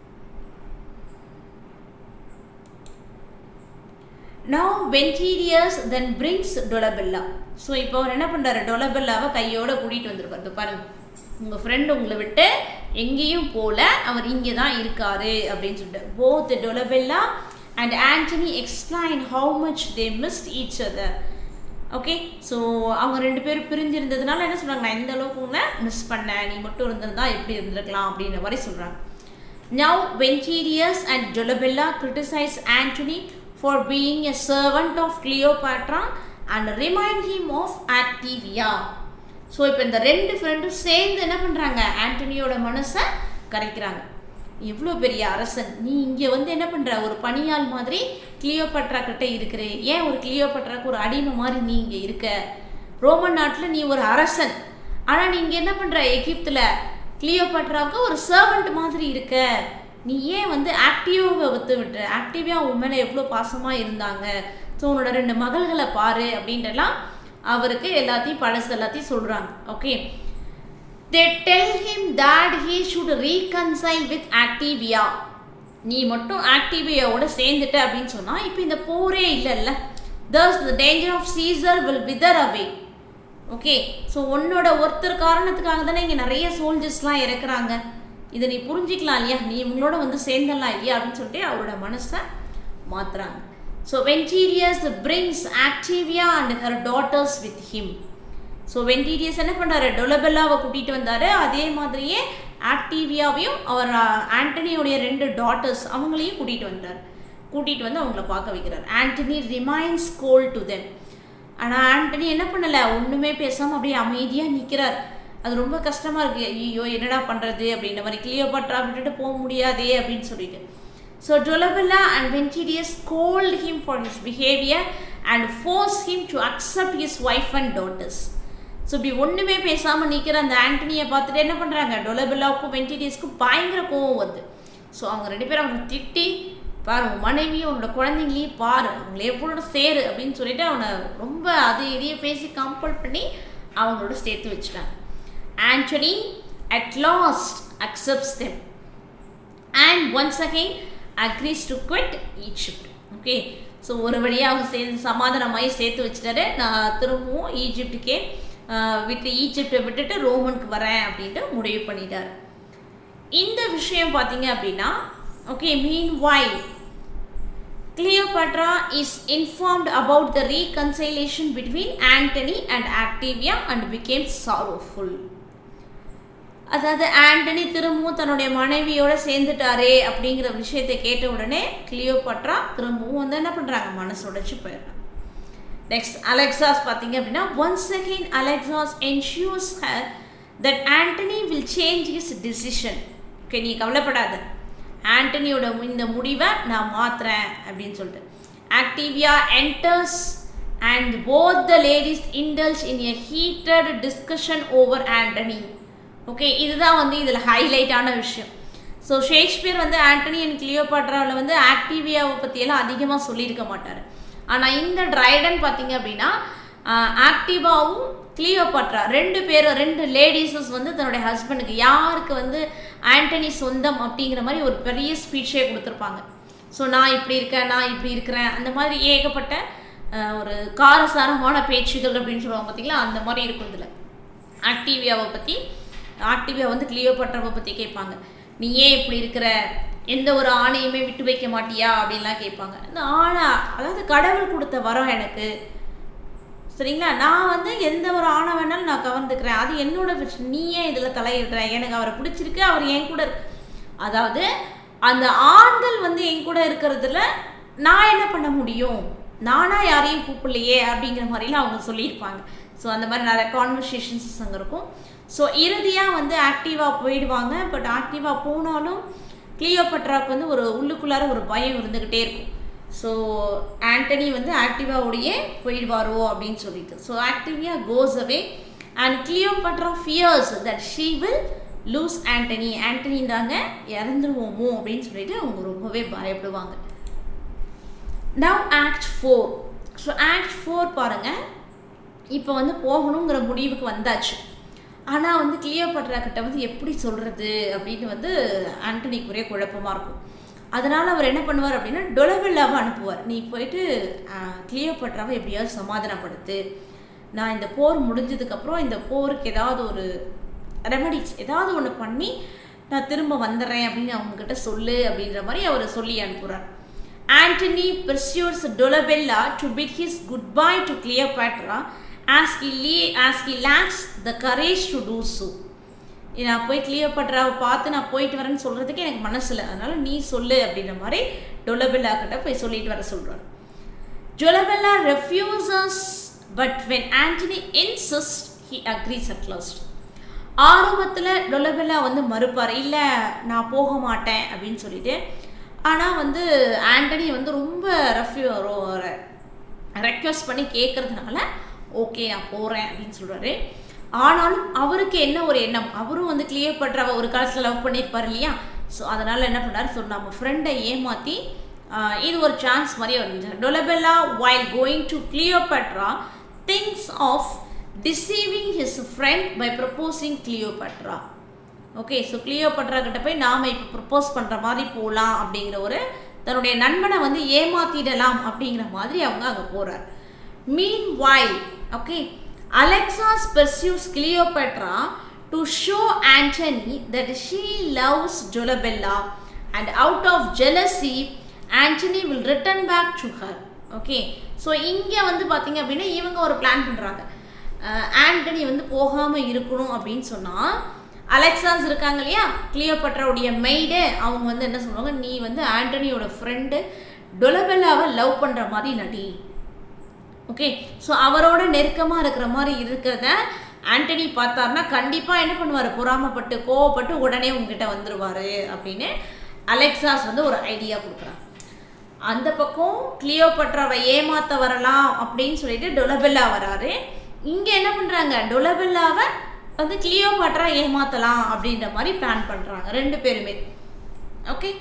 now Ventidius then brings Dolabella so இப்போ அவர் என்ன பண்ணுறாரு டொலபெல்லாவை கையோட கூட்டிகிட்டு வந்திருப்பார் இப்போ பாருங்க உங்கள் ஃப்ரெண்டு உங்களை விட்டு எங்கேயும் போல அவர் இங்கே தான் இருக்காரு அப்படின்னு சொல்லிட்டு both Dolabella and Antony explain how much they missed each other okay so அவங்க ரெண்டு பேரும் பிரிஞ்சிருந்ததுனால என்ன சொல்கிறாங்க நான் எந்த அளவுக்கு உங்களை மிஸ் பண்ணேன் நீ மட்டும் இருந்திருந்தா எப்படி இருந்திருக்கலாம் அப்படின்ற மாதிரி சொல்கிறாங்க now Ventidius and Dolabella criticise Antony for being a servant of Cleopatra and remind him of Octavia so இப்போ இந்த ரெண்டு ஃப்ரெண்டும் சேர்ந்து என்ன பண்ணுறாங்க ஆண்டனியோட மனசை கரைக்கிறாங்க எவ்வளோ பெரிய அரசன் நீ இங்கே வந்து என்ன பண்ணுற ஒரு பணியாள் மாதிரி கிளியோபட்ரா கிட்ட இருக்கிற ஏன் ஒரு கிளியோபட்ராக்கு ஒரு அடிமை மாதிரி நீ இங்கே இருக்க ரோமன் நாட்டில் நீ ஒரு அரசன் ஆனால் நீ இங்கே என்ன பண்ணுற எகிப்தில் கிளியோபட்ராவுக்கு ஒரு சர்வெண்ட் மாதிரி இருக்க நீ ஏன் வந்து ஆக்டிவாவை ஒத்து விட்டுற ஆக்டிவாக உன் மேலே எவ்வளோ பாசமாக இருந்தாங்க ஸோ உன்னோட ரெண்டு மகள்களை பாரு அப்படின்றலாம் அவருக்கு எல்லாத்தையும் பழசு எல்லாத்தையும் சொல்கிறாங்க okay they tell him that he should reconcile with Octavia நீ மட்டும் ஆக்டிவியாவோட சேர்ந்துட்ட அப்படின்னு சொன்னால் இப்போ இந்த போரே இல்லைல்ல thus the danger of Caesar will wither away okay so உன்னோட ஒருத்தர் காரணத்துக்காக தானே இங்கே நிறைய சோல்ஜர்ஸ்லாம் இறக்குறாங்க இதை நீ புரிஞ்சிக்கலாம் இல்லையா நீ இவங்களோட வந்து சேர்ந்துடலாம் இல்லையா அப்படின்னு சொல்லிட்டு அவரோட மனசை மாற்றுறாங்க so Ventidius brings Octavia and her daughters with him so Ventidius என்ன பண்ணுறாரு டொலபெல்லாவை கூட்டிகிட்டு வந்தார் அதே மாதிரியே ஆக்டிவியாவையும் அவர் ஆண்டனியோடைய ரெண்டு டாட்டர்ஸ் அவங்களையும் கூட்டிகிட்டு வந்தார் கூட்டிகிட்டு வந்து அவங்கள பார்க்க வைக்கிறார் Antony remains cold to them ஆனால் ஆண்டனி என்ன பண்ணலை ஒன்றுமே பேசாமல் அப்படியே அமைதியாக நிற்கிறார் அது ரொம்ப கஷ்டமாக இருக்குது ஐயோ என்னடா பண்ணுறது அப்படின்ற மாதிரி கிளியோபாட்ரா விட்டுட்டு போக முடியாதே அப்படின்னு சொல்லிட்டு so Dolabella and Ventidius scold him for his behaviour and force him to accept his wife and daughters so இப்படி ஒன்றுமே பேசாமல் நிற்கிற அந்த ஆண்டனியை பார்த்துட்டு என்ன பண்ணுறாங்க டொலபெல்லாவுக்கும் வென்டிடியஸ்க்கும் பயங்கர கோவம் வருது ஸோ அவங்க ரெண்டு பேரும் அவனை திட்டி பாரு உன் மனைவியும் உன்னோட குழந்தைங்களையும் பாரு அவங்கள எப்போட சேரு அப்படின்னு சொல்லிட்டு அவனை ரொம்ப அது இதையும் பேசி கம்பல் பண்ணி அவங்களோட சேர்த்து வச்சுட்டாங்க Antony at last accepts them and once again agrees to quit Egypt okay so ஒரு வழியாக அவங்க சேர்ந்து சமாதானமாகி சேர்த்து வச்சுட்டாரு நான் திரும்பவும் ஈஜிப்டுக்கே விட்டு ஈஜிப்டை விட்டுட்டு ரோமனுக்கு வரேன் அப்படின்ட்டு முடிவு பண்ணிட்டார் இந்த விஷயம் பார்த்தீங்க அப்படின்னா okay meanwhile Cleopatra is informed about the reconciliation between Antony and Activia and became sorrowful. அதாவது ஆண்டனி திரும்பவும் தன்னுடைய மனைவியோட சேர்ந்துட்டாரே அப்படிங்கிற விஷயத்தை கேட்ட உடனே கிளியோபட்ரா திரும்பவும் வந்து என்ன பண்ணுறாங்க மனசு உடைச்சு போயிடுறாங்க நெக்ஸ்ட் அலெக்சாஸ் பார்த்தீங்க அப்படின்னா once again Alexas ensures her that Antony will change his decision okay நீ கவலைப்படாத ஆண்டனியோட இந்த முடிவை நான் மாற்றுறேன் அப்படின்னு சொல்லிட்டு Octavia enters and both the ladies indulge in a heated discussion over Antony okay இதுதான் வந்து இதில் ஹைலைட்டான விஷயம் ஸோ ஷேக்ஸ்பியர் வந்து ஆண்டனி அண்ட் கிளியோபாட்ராவில் வந்து ஆக்டிவியாவை பற்றியெல்லாம் அதிகமாக சொல்லியிருக்க மாட்டார் ஆனால் இந்த ட்ரைடன் பார்த்தீங்க அப்படின்னா ஆக்டிவாவும் கிளியோபாட்ரா ரெண்டு பேரும் ரெண்டு லேடிஸஸ் வந்து தன்னுடைய ஹஸ்பண்டுக்கு யாருக்கு வந்து ஆண்டனி சொந்தம் அப்படிங்கிற மாதிரி ஒரு பெரிய ஸ்பீச்சே கொடுத்துருப்பாங்க ஸோ நான் இப்படி இருக்கேன் நான் இப்படி இருக்கிறேன் அந்த மாதிரி ஏகப்பட்ட ஒரு காரசாரமான பேச்சுகள் அப்படின்னு சொல்லுவாங்க பார்த்தீங்களா அந்த மாதிரி இருக்கும் இதில் ஆக்டிவியாவை பற்றி ஆக்டிவியா வந்து கிளியோபாட்ராவை பற்றி கேட்பாங்க நீ ஏன் இப்படி இருக்கிற எந்த ஒரு ஆணையுமே விட்டு வைக்க மாட்டியா அப்படின்லாம் கேட்பாங்க இந்த ஆணை அதாவது கடவுள் கொடுத்த வரம் எனக்கு சரிங்களா நான் வந்து எந்த ஒரு ஆணை வேணாலும் நான் கவர்ந்துக்கிறேன் அது என்னோட விஷயம் நீ ஏன் இதில் தலையிடுற எனக்கு அவரை பிடிச்சிருக்கு அவர் என் கூட இருக்கு அதாவது அந்த ஆண்கள் வந்து என் கூட இருக்கிறதுல நான் என்ன பண்ண முடியும் நானா யாரையும் கூப்பிடலையே அப்படிங்கிற மாதிரிலாம் அவங்க சொல்லியிருப்பாங்க ஸோ அந்த மாதிரி நிறைய கான்வர்சேஷன்ஸ் அங்கே இருக்கும் ஸோ இறுதியாக வந்து ஆக்டிவாக போயிடுவாங்க பட் ஆக்டிவாக போனாலும் கிளியோபட்ராவுக்கு வந்து ஒரு உள்ளுக்குள்ளார ஒரு பயம் இருந்துக்கிட்டே இருக்கும் ஸோ ஆண்டனி வந்து ஆக்டிவாவோடையே போயிடுவாரோ அப்படின்னு சொல்லிட்டு so Octavia goes away and Cleopatra fears that she will lose Antony Antony தாங்க இறந்துருவோமோ அப்படின்னு சொல்லிட்டு அவங்க ரொம்பவே பயப்படுவாங்க now act four so act four பாருங்கள் இப்போ வந்து போகணுங்கிற முடிவுக்கு வந்தாச்சு ஆனால் வந்து கிளியோபட்ரா கிட்ட வந்து எப்படி சொல்கிறது அப்படின்னு வந்து ஆண்டனிக்கு ஒரே குழப்பமாக இருக்கும் அதனால் அவர் என்ன பண்ணுவார் அப்படின்னா டொலபெல்லாவை அனுப்புவார் நீ போயிட்டு கிளியோபட்ராவை எப்படியாவது சமாதானப்படுத்து நான் இந்த போர் முடிஞ்சதுக்கப்புறம் இந்த போருக்கு ஏதாவது ஒரு ரெமடிஸ் ஏதாவது ஒன்று பண்ணி நான் திரும்ப வந்துடுறேன் அப்படின்னு அவங்கக்கிட்ட சொல்லு அப்படின்ற மாதிரி அவர் சொல்லி அனுப்புகிறார் Antony pursues Dolabella to bid his goodbye to Cleopatra as he, le- as he lacks the courage to do so. நான் போய் கிளியோபட்ராவை பார்த்து நான் போயிட்டு வரேன்னு சொல்கிறதுக்கு எனக்கு மனசு இல்லை அதனால நீ சொல்லு அப்படின்ற மாதிரி டொலபெல்லா கிட்ட போய் சொல்லிட்டு வர சொல்கிறார் Dolabella refuses but when Antony insist he agrees at last ஆரம்பத்தில் டொலபெல்லா வந்து மறுப்பார் இல்லை நான் போக மாட்டேன் அப்படின்னு சொல்லிட்டு ஆனால் வந்து ஆண்டனி வந்து ரொம்ப ரஃப்யூ ரெக்வஸ்ட் பண்ணி கேட்கறதுனால ஓகே நான் போகிறேன் அப்படின்னு சொல்கிறாரு ஆனாலும் அவருக்கு என்ன ஒரு எண்ணம் அவரும் வந்து கிளியர் பண்ணுறவ ஒரு காலத்தில் லவ் பண்ணியிருப்பார் இல்லையா ஸோ அதனால் என்ன பண்ணார் ஸோ நம்ம ஃப்ரெண்டை ஏமாற்றி இது ஒரு சான்ஸ் மாதிரி வந்து Dolabella while going to Cleopatra thinks of deceiving his friend by proposing Cleopatra okay so Cleopatra கிட்ட போய் நாம் இப்போ ப்ரப்போஸ் பண்ணுற மாதிரி போகலாம் அப்படிங்கிற ஒரு தன்னுடைய நண்பனை வந்து ஏமாத்திடலாம் அப்படிங்கிற மாதிரி அவங்க அங்கே போகிறார் meanwhile okay Alexas pursues Cleopatra to show Antony that she loves Dolabella and out of jealousy Antony will return back to her okay so இங்கே வந்து பார்த்தீங்க அப்படின்னா இவங்க ஒரு பிளான் பண்ணுறாங்க ஆண்டனி வந்து போகாமல் இருக்கணும் அப்படின்னு சொன்னால் அலெக்சாஸ் இருக்காங்க இல்லையா கிளியோபட்ராவுடைய மெய்டு அவங்க வந்து என்ன சொல்லுவாங்க நீ வந்து ஆண்டனியோட ஃப்ரெண்டு டொலபெல்லாவை லவ் பண்ணுற மாதிரி நடி ஓகே ஸோ அவரோட நெருக்கமாக இருக்கிற மாதிரி இருக்கிறத ஆண்டனி பார்த்தாருன்னா கண்டிப்பாக என்ன பண்ணுவார் பொறாமப்பட்டு கோவப்பட்டு உடனே உங்ககிட்ட வந்துடுவார் அப்படின்னு அலெக்சாஸ் வந்து ஒரு ஐடியா கொடுக்குறாங்க அந்த பக்கம் கிளியோபட்ராவை ஏமாத்த வரலாம் அப்படின்னு சொல்லிட்டு டொலபெல்லா வராரு இங்கே என்ன பண்ணுறாங்க டொலபெல்லாவை வந்து கிளியோபாட்ரா ஏமாத்தலாம் அப்படின்ற மாதிரி பிளான் பண்ணுறாங்க ரெண்டு பேருமே okay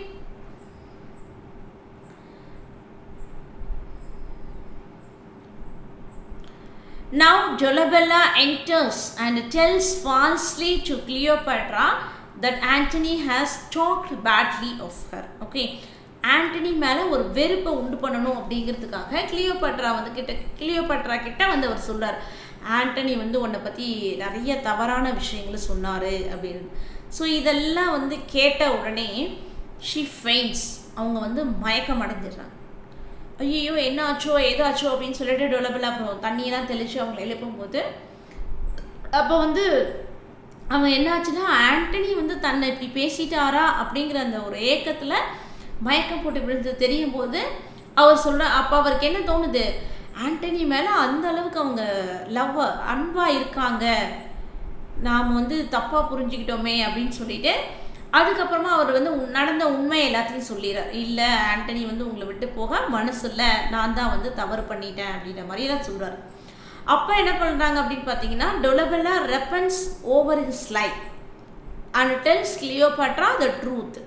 Now Dolabella enters and tells falsely to Cleopatra that Antony has talked badly of her. Okay. Antony மேலே ஒரு வெறுப்பை உண்டு பண்ணணும் அப்படிங்கிறதுக்காக கிளியோபட்ரா வந்து கிட்ட கிளியோபட்ரா கிட்ட வந்து அவர் சொல்றார் ஆண்டனி வந்து உன்னை பற்றி நிறைய தவறான விஷயங்களை சொன்னார் அப்படின்னு ஸோ இதெல்லாம் வந்து கேட்ட உடனே ஷி ஃபெயின்ஸ் அவங்க வந்து மயக்கம் அடைஞ்சிடுறாங்க ஐயோ என்ன ஆச்சோ ஏதாச்சோ அப்படின்னு சொல்லிட்டு டொலபில் அப்புறம் தண்ணியெல்லாம் தெளித்து அவங்களை எழுப்பும்போது அப்போ வந்து அவன் என்னாச்சுன்னா ஆண்டனி வந்து தன்னை இப்படி பேசிட்டாரா அப்படிங்கிற அந்த ஒரு ஏக்கத்தில் மயக்கம் போட்டு விழுந்து தெரியும் போது அவர் சொல்கிற அப்போ அவருக்கு என்ன தோணுது ஆண்டனி மேலே அந்த அளவுக்கு அவங்க லவ் அன்பாக இருக்காங்க நாம் வந்து தப்பாக புரிஞ்சுக்கிட்டோமே அப்படின்னு சொல்லிட்டு அதுக்கப்புறமா அவர் வந்து உன்- நடந்த உண்மை எல்லாத்தையும் சொல்லிடுறார் இல்லை ஆண்டனி வந்து உங்களை விட்டு போக மனசு இல்லை நான் தான் வந்து தவறு பண்ணிட்டேன் அப்படின்ற மாதிரியெல்லாம் சொல்கிறார் அப்போ என்ன பண்ணுறாங்க அப்படின்னு பார்த்தீங்கன்னா Dolabella repents over his life and tells Cleopatra the truth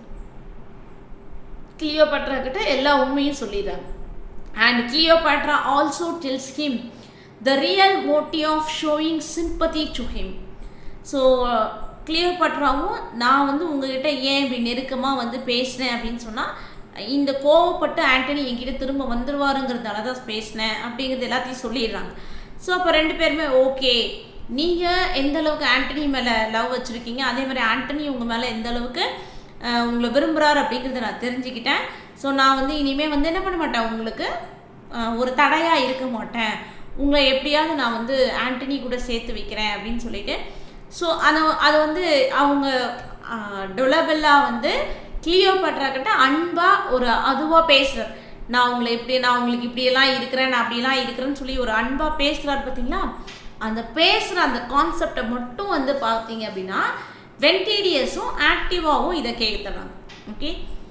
Cleopatra கிட்ட எல்லா உண்மையும் சொல்லிடுறாங்க and Cleopatra also tells him the real motive of showing sympathy to him so கிளியோபாட்ராவும் நான் வந்து உங்ககிட்ட ஏன் இப்படி நெருக்கமாக வந்து பேசினேன் அப்படின்னு சொன்னால் இந்த கோவப்பட்டு ஆண்டனி என்கிட்ட திரும்ப வந்துருவாருங்கிறதால தான் பேசினேன் அப்படிங்கிறது எல்லாத்தையும் சொல்லிடுறாங்க ஸோ அப்போ ரெண்டு பேருமே ஓகே நீங்கள் எந்த அளவுக்கு ஆண்டனி மேலே லவ் வச்சுருக்கீங்க அதே மாதிரி ஆண்டனி உங்கள் மேலே எந்த அளவுக்கு அஹ், உங்களை விரும்புகிறார் அப்படிங்கிறத நான் தெரிஞ்சுக்கிட்டேன் ஸோ நான் வந்து இனிமேல் வந்து என்ன பண்ண மாட்டேன் உங்களுக்கு அஹ், ஒரு தடையாக இருக்க மாட்டேன் உங்களை எப்படியாவது நான் வந்து ஆண்டனி கூட சேர்த்து வைக்கிறேன் அப்படின்னு சொல்லிட்டு ஸோ அதை அது வந்து அவங்க டொலபெல்லா வந்து கிளியோபாட்ரா கிட்ட அன்பாக ஒரு அதுவாக பேசுகிறார் நான் உங்களை இப்படி நான் உங்களுக்கு இப்படியெல்லாம் இருக்கிறேன் நான் அப்படியெல்லாம் இருக்கிறேன்னு சொல்லி ஒரு அன்பாக பேசுகிறார் பார்த்தீங்களா அந்த பேசுகிற அந்த கான்செப்டை மட்டும் வந்து பார்த்தீங்க அப்படின்னா வென்டீடியஸும் ஆக்டிவாகவும் இதை கேட்குறாங்க ஓகே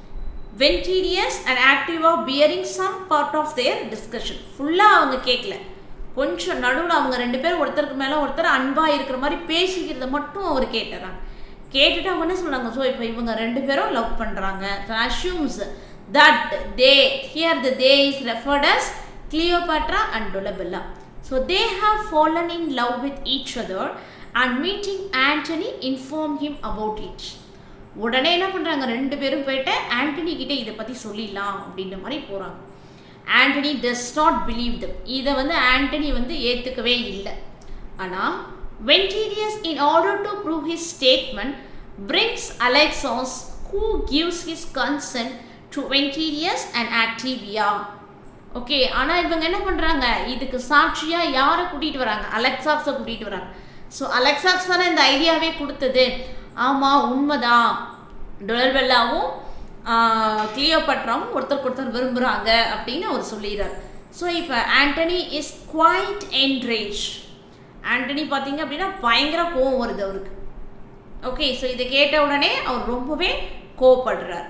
வென்டீரியஸ் அண்ட் ஆக்டிவாக பியரிங் some part of their discussion ஃபுல்லாக அவங்க கேட்கல கொஞ்சம் நடுவில் அவங்க ரெண்டு பேரும் ஒருத்தருக்கு மேலே ஒருத்தர் அன்பாக இருக்கிற மாதிரி பேசிக்கிறத மட்டும் அவர் கேட்டுறாங்க கேட்டுட்டு அவங்க என்ன சொல்கிறாங்க ஸோ இப்போ இவங்க ரெண்டு பேரும் லவ் பண்ணுறாங்க assumes that they hear the they is referred as Cleopatra and Dolabella so they have fallen in love with each other and meeting Antony inform him about it உடனே என்ன பண்ணுறாங்க ரெண்டு பேரும் போயிட்டு ஆண்டனி கிட்டே இதை பற்றி சொல்லிடலாம் அப்படின்ற மாதிரி போகிறாங்க Antony does not believe them இதை வந்து ஆண்டனி வந்து ஏற்றுக்கவே இல்லை ஆனால் Ventidius in order to prove his statement brings Alexas who gives his consent to Ventidius and Octavia okay ஆனால் இவங்க என்ன பண்ணுறாங்க இதுக்கு சாட்சியாக யாரை கூட்டிகிட்டு வராங்க அலெக்சாக்ஸை கூட்டிகிட்டு வராங்க ஸோ அலெக்சாக்ஸ் தானே இந்த ஐடியாவே கொடுத்தது ஆமாம் உண்மைதான் டொலர்பெல்லாவும் கிளியோபட்ராவும் ஒருத்தருக்கு ஒருத்தர் விரும்புகிறாங்க அப்படின்னு அவர் சொல்லிடுறார் ஸோ இப்போ Antony is quite enraged Antony பார்த்தீங்க அப்படின்னா பயங்கர கோவம் வருது அவருக்கு ஓகே ஸோ இதை கேட்ட உடனே அவர் ரொம்பவே கோவப்படுறார்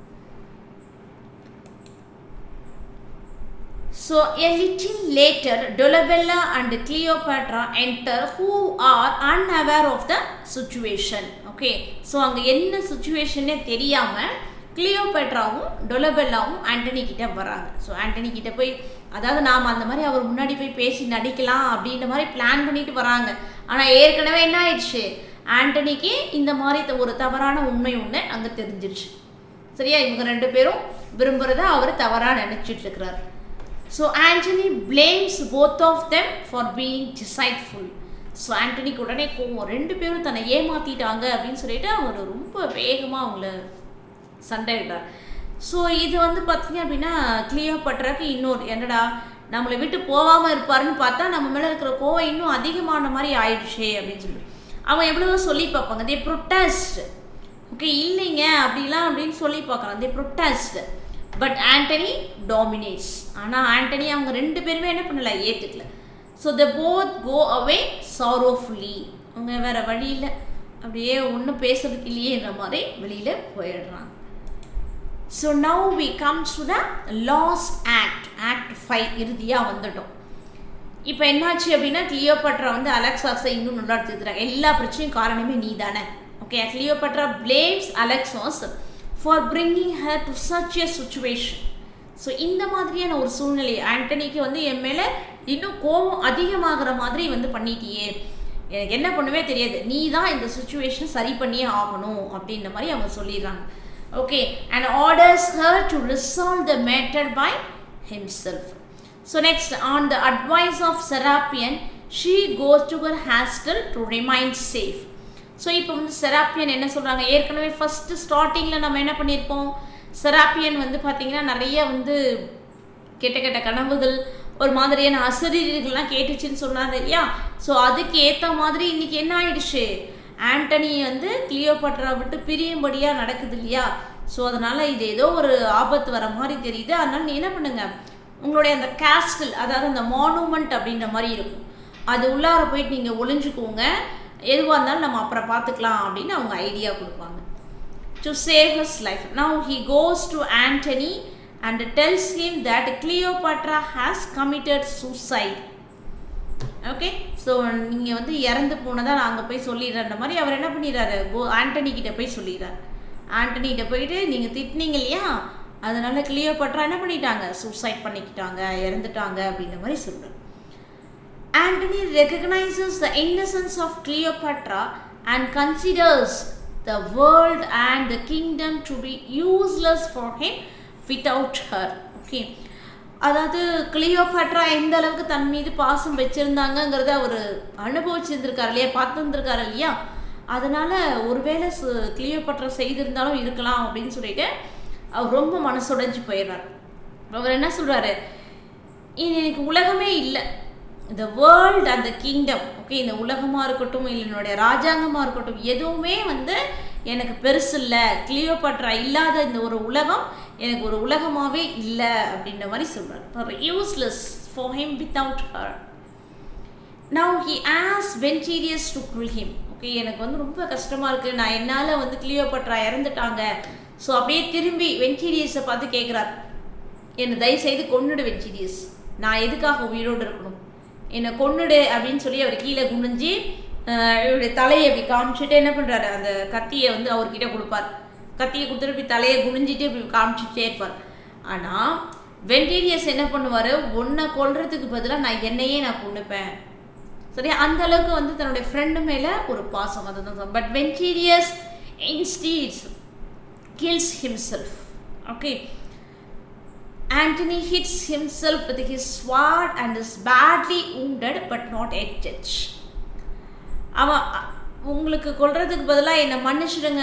So a little later, Dolabella and Cleopatra enter who are unaware of the situation. Okay, so அங்கே என்ன சுச்சுவேஷனே தெரியாமல் கிளியோபேட்ராவும் டொலபெல்லாவும் ஆண்டனி கிட்ட வராங்க ஸோ ஆண்டனி கிட்ட போய் அதாவது நாம் அந்த மாதிரி அவர் முன்னாடி போய் பேசி நடிக்கலாம் அப்படின்ற மாதிரி பிளான் பண்ணிட்டு வராங்க ஆனால் ஏற்கனவே என்ன ஆயிடுச்சு ஆண்டனிக்கு இந்த மாதிரி ஒரு தவறான உண்மை ஒன்று அங்கே தெரிஞ்சிருச்சு சரியா இவங்க ரெண்டு பேரும் விரும்புகிறத அவர் தவறாக நினச்சிட்டு இருக்கிறார் so Antony blames both of them for being deceitful so ஆண்டனிக்கு உடனே கோவம் ரெண்டு பேரும் தன்னை ஏமாற்றிட்டாங்க அப்படின்னு சொல்லிட்டு அவர் ரொம்ப வேகமாக அவங்கள சண்டையிட்டார் ஸோ இது வந்து பார்த்தீங்க அப்படின்னா கிளியர் பண்ணுறதுக்கு இன்னொரு என்னடா நம்மளை விட்டு போகாமல் இருப்பாருன்னு பார்த்தா நம்ம மேலே இருக்கிற கோவம் இன்னும் அதிகமான மாதிரி ஆயிடுச்சே அப்படின்னு சொல்லி அவன் எவ்வளவோ சொல்லி பார்ப்பாங்க தே ப்ரொட்டஸ்ட் ஓகே இல்லைங்க அப்படிலாம் அப்படின்னு சொல்லி பார்க்கலாம் they protest but Antony dominates ஆனால் ஆண்டனி அவங்க ரெண்டு பேருமே என்ன பண்ணல ஏற்றுக்கல ஸோ த போத் கோ அவே சாரோஃபுல்லி அவங்க வேற வழியில் அப்படியே ஒன்றும் பேசுறதுக்கு இல்லையேன்ற மாதிரி வெளியில் போயிடுறாங்க so now we comes to the last act act five இறுதியாக வந்துட்டோம் இப்போ என்னாச்சு அப்படின்னா கிளியோபட்ரா வந்து அலெக்சாஸை இன்னும் நல்லா எடுத்துக்கிறாங்க எல்லா பிரச்சனையும் காரணமே நீ தானே okay Cleopatra blames Alexas for bringing her to such a situation so இந்த மாதிரியான ஒரு சூழ்நிலை ஆண்டனிக்கு வந்து என் மேலே இன்னும் கோபம் அதிகமாகிற மாதிரி வந்து பண்ணிட்டியே எனக்கு என்ன பண்ணுவே தெரியாது நீ தான் இந்த சுச்சுவேஷன் சரி பண்ணியே ஆகணும் அப்படின்ற மாதிரி அவங்க சொல்லிடுறாங்க okay and orders her to resolve the matter by himself so next on the advice of Serapion she goes to her hostel to remain safe so இப்போ வந்து செராப்பியன் என்ன சொல்கிறாங்க ஏற்கனவே ஃபஸ்ட்டு ஸ்டார்டிங்கில் நம்ம என்ன பண்ணியிருப்போம் செராப்பியன் வந்து பார்த்திங்கன்னா நிறைய வந்து கெட்ட கெட்ட கனவுகள் ஒரு மாதிரியான அசரீர்கள்லாம் கேட்டுச்சுன்னு சொன்னாங்க இல்லையா ஸோ அதுக்கு ஏற்ற மாதிரி இன்றைக்கி என்ன ஆயிடுச்சு ஆண்டனி வந்து கிளியோபட்ரா விட்டு பிரியும்படியாக நடக்குது இல்லையா ஸோ அதனால் இது ஏதோ ஒரு ஆபத்து வர மாதிரி தெரியுது அதனால் நீ என்ன பண்ணுங்க உங்களுடைய அந்த கேஸ்டில் அதாவது அந்த மானுமெண்ட் அப்படின்ற மாதிரி இருக்கும் அது உள்ளார போயிட்டு நீங்கள் ஒளிஞ்சுக்கோங்க எதுவாக இருந்தாலும் நம்ம அப்புறம் பார்த்துக்கலாம் அப்படின்னு அவங்க ஐடியா கொடுப்பாங்க to save his life now he goes to Antony and tells him that Cleopatra has committed suicide okay so நீங்கள் வந்து இறந்து போனதாக நான் அங்கே போய் சொல்லிடுறன்ற மாதிரி அவர் என்ன பண்ணிடுறாரு கோ ஆண்டனி கிட்ட போய் சொல்லிடுறாரு ஆண்டனி கிட்ட போயிட்டு நீங்கள் திட்டினீங்க இல்லையா அதனால கிளியோபாட்ரா என்ன பண்ணிட்டாங்க சூசைட் பண்ணிக்கிட்டாங்க இறந்துட்டாங்க அப்படின்ற மாதிரி சொல்கிறார் Antony recognizes the innocence of Cleopatra and considers the world and the kingdom to be useless for him without her. Okay. அதாவது கிளியோபாட்ரா எந்த அளவுக்கு தன் மீது பாசம் வச்சிருந்தாங்கங்கிறத அவர் அனுபவிச்சிருந்திருக்காரு இல்லையா பார்த்துருந்துருக்காரு இல்லையா அதனால ஒருவேளை கிளியோபாட்ரா செய்திருந்தாலும் இருக்கலாம் அப்படின்னு சொல்லிட்டு அவர் ரொம்ப மனசுடைஞ்சு போயிடுறார் அவர் என்ன சொல்றாரு இனி எனக்கு உலகமே இல்லை இந்த வேர்ல்டு அந்த கிங்டம் ஓகே இந்த உலகமாக இருக்கட்டும் இல்லை என்னுடைய ராஜாங்கமாக இருக்கட்டும் எதுவுமே வந்து எனக்கு பெருசு இல்லை கிளியோபட்ரா இல்லாத இந்த ஒரு உலகம் எனக்கு ஒரு உலகமாகவே இல்லை அப்படின்ற மாதிரி சொல்கிறார் useless for him without her now he ஆஸ் Ventidius to kill him okay எனக்கு வந்து ரொம்ப கஷ்டமாக இருக்குது நான் என்னால் வந்து கிளியோபட்ரா இறந்துட்டாங்க ஸோ அப்படியே திரும்பி வென்டீரியஸை பார்த்து கேட்குறார் என்னை தயவு செய்து கொன்னுடு வென்டீரியஸ் நான் எதுக்காக உயிரோடு இருக்கணும் என்னை கொன்னுடு அப்படின்னு சொல்லி அவர் கீழே குனிஞ்சு ஆஹ், இவருடைய தலையை இப்படி காமிச்சிட்டு என்ன பண்ணுறாரு அந்த கத்தியை வந்து அவர்கிட்ட கொடுப்பார் கத்தியை கொடுத்துட்டு இப்படி தலையை குனிஞ்சிட்டு இப்படி காமிச்சிட்டே இருப்பார் ஆனால் வென்டீரியஸ் என்ன பண்ணுவார் உன்னை கொல்றதுக்கு பதிலாக நான் என்னையே நான் கொண்டுப்பேன் சரியா அந்த அளவுக்கு வந்து தன்னுடைய ஃப்ரெண்டு மேலே ஒரு பாசம் அதுதான் but Ventidius instead kills himself. Okay. Antony hits himself with his sword and is badly wounded but not yet dead. அவன் அ- உங்களுக்கு கொல்றதுக்கு பதிலாக என்னை மன்னிச்சிடுங்க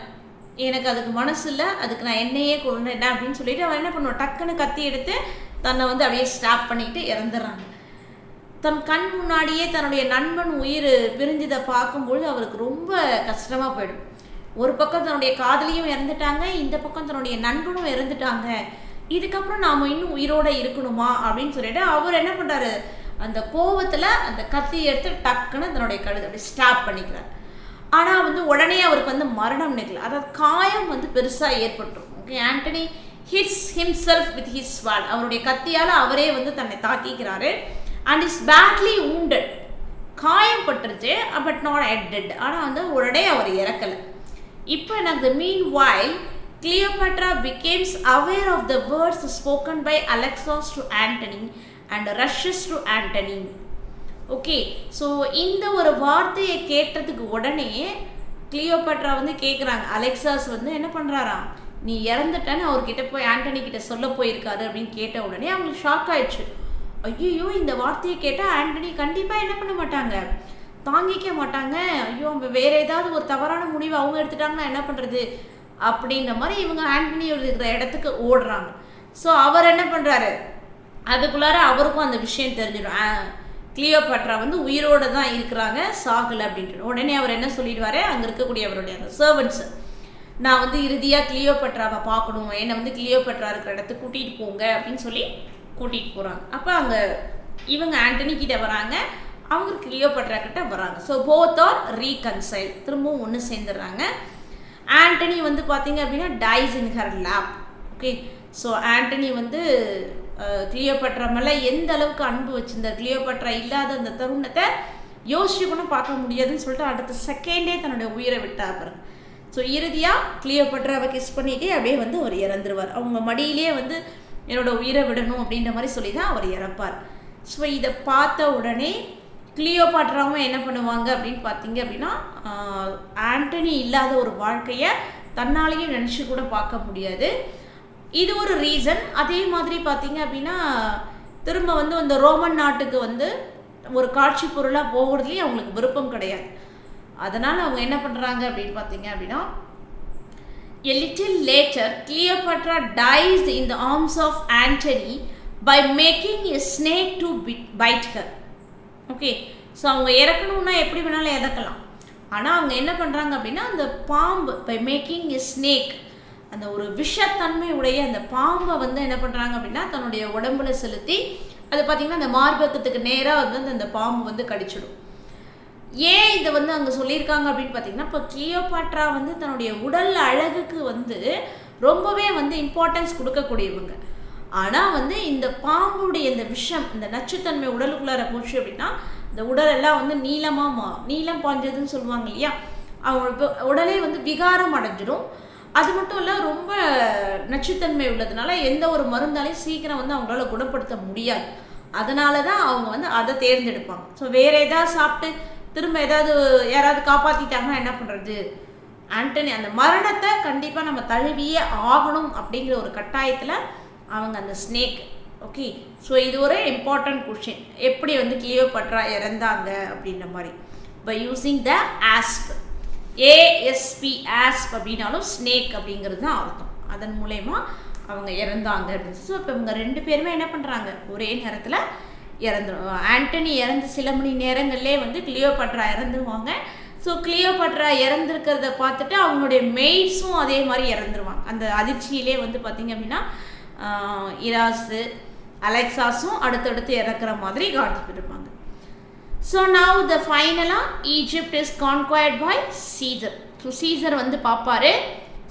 எனக்கு அதுக்கு மனசு இல்லை அதுக்கு நான் என்னையே கொள்றேன் அப்படின்னு சொல்லிட்டு அவன் என்ன பண்ணுவான் டக்குன்னு கத்தி எடுத்து தன்னை வந்து அப்படியே ஸ்டாப் பண்ணிட்டு இறந்துடுறாங்க தன் கண் முன்னாடியே தன்னுடைய நண்பன் உயிர் பிரிஞ்சதை பார்க்கும்பொழுது அவருக்கு ரொம்ப கஷ்டமாக போயிடும் ஒரு பக்கம் தன்னுடைய காதலியும் இறந்துட்டாங்க இந்த பக்கம் தன்னுடைய நண்பனும் இறந்துட்டாங்க இதுக்கப்புறம் நாம் இன்னும் உயிரோட இருக்கணுமா அப்படின்னு சொல்லிட்டு அவர் என்ன பண்ணுறாரு அந்த கோவத்தில் அந்த கத்தி எடுத்து டக்குன்னு தன்னுடைய கழுதை அப்படி ஸ்டாப் பண்ணிக்கிறார் ஆனால் வந்து உடனே அவருக்கு வந்து மரணம் நிகழ அதாவது காயம் வந்து பெருசாக ஏற்பட்டுரும் okay Antony hits himself with his sword அவருடைய கத்தியால் அவரே வந்து தன்னை தாக்கிக்கிறாரு அண்ட் இஸ் பேட்லி wounded காயம் பட்டுருச்சு பட் நாட் at dead ஆனால் வந்து உடனே அவர் இறக்கலை இப்போ எனக்கு mean while Cleopatra becomes aware of the words spoken by Alexos to Antony and rushes to Antony. Okay so இந்த ஒரு வார்த்தையை கேட்டதுக்கு உடனே கிளியோபட்ரா வந்து கேட்குறாங்க அலெக்சாஸ் வந்து என்ன பண்ணுறாராம் நீ இறந்துட்டேன்னு அவர்கிட்ட போய் ஆண்டனி கிட்ட சொல்ல போயிருக்காரு அப்படின்னு கேட்ட உடனே அவங்களுக்கு ஷாக் ஆயிடுச்சு ஐயோ இந்த வார்த்தையை கேட்டால் ஆண்டனி கண்டிப்பாக என்ன பண்ண மாட்டாங்க தாங்கிக்க மாட்டாங்க ஐயோ அவங்க வேற ஏதாவது ஒரு தவறான முடிவு அவங்க எடுத்துட்டாங்கன்னா என்ன பண்ணுறது அப்படின்ற மாதிரி இவங்க ஆண்டனி இருக்கிற இடத்துக்கு ஓடுறாங்க ஸோ அவர் என்ன பண்ணுறாரு அதுக்குள்ளார அவருக்கும் அந்த விஷயம் தெரிஞ்சிடும் கிளியோபட்ரா வந்து உயிரோடு தான் இருக்கிறாங்க சாகலை அப்படின்ட்டு உடனே அவர் என்ன சொல்லிடுவாரு அங்கே இருக்கக்கூடிய அவருடைய அந்த சர்வன்ட்ஸு நான் வந்து இறுதியாக கிளியோபட்ராவை பார்க்கணும் என்னை வந்து கிளியோபட்ரா இருக்கிற இடத்துக்கு கூட்டிகிட்டு போங்க அப்படின்னு சொல்லி கூட்டிகிட்டு போகிறாங்க அப்போ அங்கே இவங்க ஆண்டனி கிட்ட வராங்க அவங்க கிளியோபட்ரா கிட்ட வராங்க ஸோ போத் ஆர் ரீகன்சைல் திரும்பவும் ஒன்று சேர்ந்துடுறாங்க ஆண்டனி வந்து பார்த்தீங்க அப்படின்னா dies in her lap okay so Antony வந்து கிளியோபட்ரா மேலே எந்த அளவுக்கு அன்பு வச்சிருந்தார் கிளியோபட்ரா இல்லாத அந்த தருணத்தை யோசிச்சு கூட பார்க்க முடியாதுன்னு சொல்லிட்டு அடுத்த செகண்டே தன்னுடைய உயிரை விட்டார் பாருங்க ஸோ இறுதியாக கிளியோபட்ராவை கிஸ் பண்ணிட்டே அப்படியே வந்து அவர் இறந்துருவார் அவங்க மடியிலே வந்து என்னோட உயிரை விடணும் அப்படின்ற மாதிரி சொல்லி தான் அவர் இறப்பார் ஸோ இதை பார்த்த உடனே கிளியோபாட்ராவும் என்ன பண்ணுவாங்க அப்படின்னு பார்த்தீங்க அப்படின்னா ஆஹ், ஆண்டனி இல்லாத ஒரு வாழ்க்கையை தன்னாலேயும் நினச்சி கூட பார்க்க முடியாது இது ஒரு ரீசன் அதே மாதிரி பார்த்தீங்க அப்படின்னா திரும்ப வந்து அந்த ரோமன் நாட்டுக்கு வந்து ஒரு காட்சி பொருளாக போகிறதுலேயும் அவங்களுக்கு விருப்பம் கிடையாது அதனால் அவங்க என்ன பண்ணுறாங்க அப்படின்னு பார்த்தீங்க அப்படின்னா A little later, Cleopatra dies in the arms of Antony by making a snake to bit- bite her. Okay so அவங்க இறக்கணும்னா எப்படி வேணாலும் இறக்கலாம் ஆனால் அவங்க என்ன பண்ணுறாங்க அப்படின்னா அந்த பாம்பு பை மேக்கிங் எ ஸ்னேக் அந்த ஒரு விஷத்தன்மை உடைய அந்த பாம்பை வந்து என்ன பண்ணுறாங்க அப்படின்னா தன்னுடைய உடம்புல செலுத்தி அது பார்த்திங்கன்னா அந்த மார்பகத்துக்கு நேராக வந்து அந்த பாம்பு வந்து கடிச்சிடும் ஏன் இதை வந்து அங்கே சொல்லியிருக்காங்க அப்படின்னு பார்த்தீங்கன்னா இப்போ கிளியோபாட்ரா வந்து தன்னுடைய உடல் அழகுக்கு வந்து ரொம்பவே வந்து இம்பார்ட்டன்ஸ் கொடுக்கக்கூடியவங்க ஆனால் வந்து இந்த பாம்புடைய இந்த விஷம் இந்த நச்சுத்தன்மை உடலுக்குள்ளார போச்சு அப்படின்னா இந்த உடலெல்லாம் வந்து நீளமாக மா நீளம் பாஞ்சதுன்னு சொல்லுவாங்க இல்லையா அவங்க உடலே வந்து விகாரம் அடைஞ்சிடும் அது மட்டும் இல்லை ரொம்ப நச்சுத்தன்மை உள்ளதுனால எந்த ஒரு மருந்தாலையும் சீக்கிரம் வந்து அவங்களால குணப்படுத்த முடியாது அதனால தான் அவங்க வந்து அதை தேர்ந்தெடுப்பாங்க ஸோ வேற ஏதாவது சாப்பிட்டு திரும்ப ஏதாவது யாராவது காப்பாற்றிட்டாங்கன்னா என்ன பண்ணுறது ஆண்டனி அந்த மரணத்தை கண்டிப்பாக நம்ம தழுவியே ஆகணும் அப்படிங்கிற ஒரு கட்டாயத்தில் அவங்க அந்த ஸ்னேக் ஓகே ஸோ இது ஒரு இம்பார்ட்டன்ட் கொஷின் எப்படி வந்து கிளியோபட்ரா இறந்தாங்க அப்படின்ற மாதிரி by using the asp A S P asp அப்படின்னாலும் ஸ்னேக் அப்படிங்கிறது தான் அர்த்தம் அதன் மூலயமா அவங்க இறந்தாங்க அப்படின்னு ஸோ இப்போ இவங்க ரெண்டு பேருமே என்ன பண்ணுறாங்க ஒரே நேரத்தில் இறந்துரும் ஆண்டனி இறந்து சில மணி நேரங்கள்லேயே வந்து கிளியோபட்ரா இறந்துருவாங்க ஸோ கிளியோபட்ரா இறந்துருக்கிறத பார்த்துட்டு அவங்களுடைய மெய்ஸும் அதே மாதிரி இறந்துருவாங்க அந்த அதிர்ச்சியிலே வந்து பார்த்திங்க அப்படின்னா ஆஹ், இராசு அலெக்சாஸும் அடுத்தடுத்து இறக்குற மாதிரி காட்டிருப்பாங்க ஸோ நவ் த ஃபைனலாக Egypt is conquered by Caesar so Caesar வந்து பார்ப்பாரு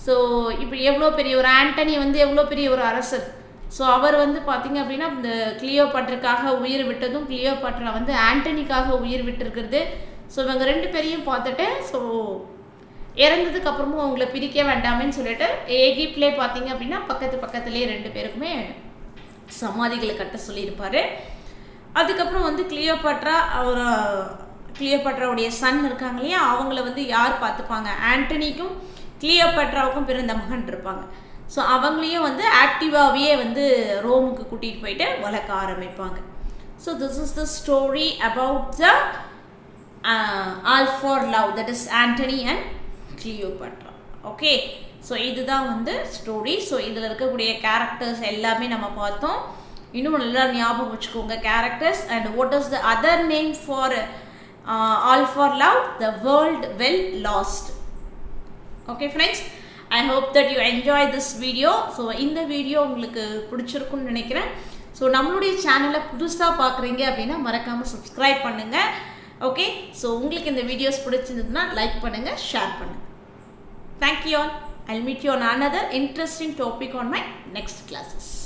ஸோ இப்போ எவ்வளோ பெரிய ஒரு ஆண்டனி வந்து எவ்வளோ பெரிய ஒரு அரசர் ஸோ அவர் வந்து பார்த்தீங்க அப்படின்னா இந்த கிளியோபாட்ருக்காக உயிர் விட்டதும் கிளியோபாட்ரா வந்து ஆண்டனிக்காக உயிர் விட்டுருக்கிறது ஸோ இவங்க ரெண்டு பேரையும் பார்த்துட்டு ஸோ இறந்ததுக்கு அப்புறமும் அவங்கள பிரிக்க வேண்டாமேன்னு சொல்லிட்டு எகிப்ட்லே பார்த்தீங்க அப்படின்னா பக்கத்து பக்கத்துலேயே ரெண்டு பேருக்குமே சமாதிகளை கட்ட சொல்லியிருப்பாரு அதுக்கப்புறம் வந்து கிளியோபாட்ரா அவர் கிளியோபாட்ராவுடைய சன் இருக்காங்க இல்லையா அவங்கள வந்து யார் பார்த்துப்பாங்க ஆண்டனிக்கும் கிளியோபாட்ராவுக்கும் பிறந்த மகன் இருப்பாங்க ஸோ அவங்களையும் வந்து ஆக்டிவாகவே வந்து ரோமுக்கு கூட்டிகிட்டு போயிட்டு வளர்க்க ஆரம்பிப்பாங்க so this is the story about the all for love that is Antony and Cleopatra okay so இதுதான் வந்து ஸ்டோரி ஸோ இதில் இருக்கக்கூடிய கேரக்டர்ஸ் எல்லாமே நம்ம பார்த்தோம் இன்னும் நல்லா ஞாபகம் வச்சுக்கோங்க characters and what is the other name for all for love the world well lost okay friends I hope that you enjoy this video so இந்த வீடியோ உங்களுக்கு பிடிச்சிருக்குன்னு நினைக்கிறேன் ஸோ நம்மளுடைய சேனலை புதுசாக பார்க்குறீங்க அப்படின்னா மறக்காமல் சப்ஸ்கிரைப் பண்ணுங்கள் ஓகே ஸோ உங்களுக்கு இந்த வீடியோஸ் பிடிச்சிருந்ததுன்னா லைக் பண்ணுங்கள் ஷேர் பண்ணுங்கள் thank you all I meet you on another interesting topic on my next classes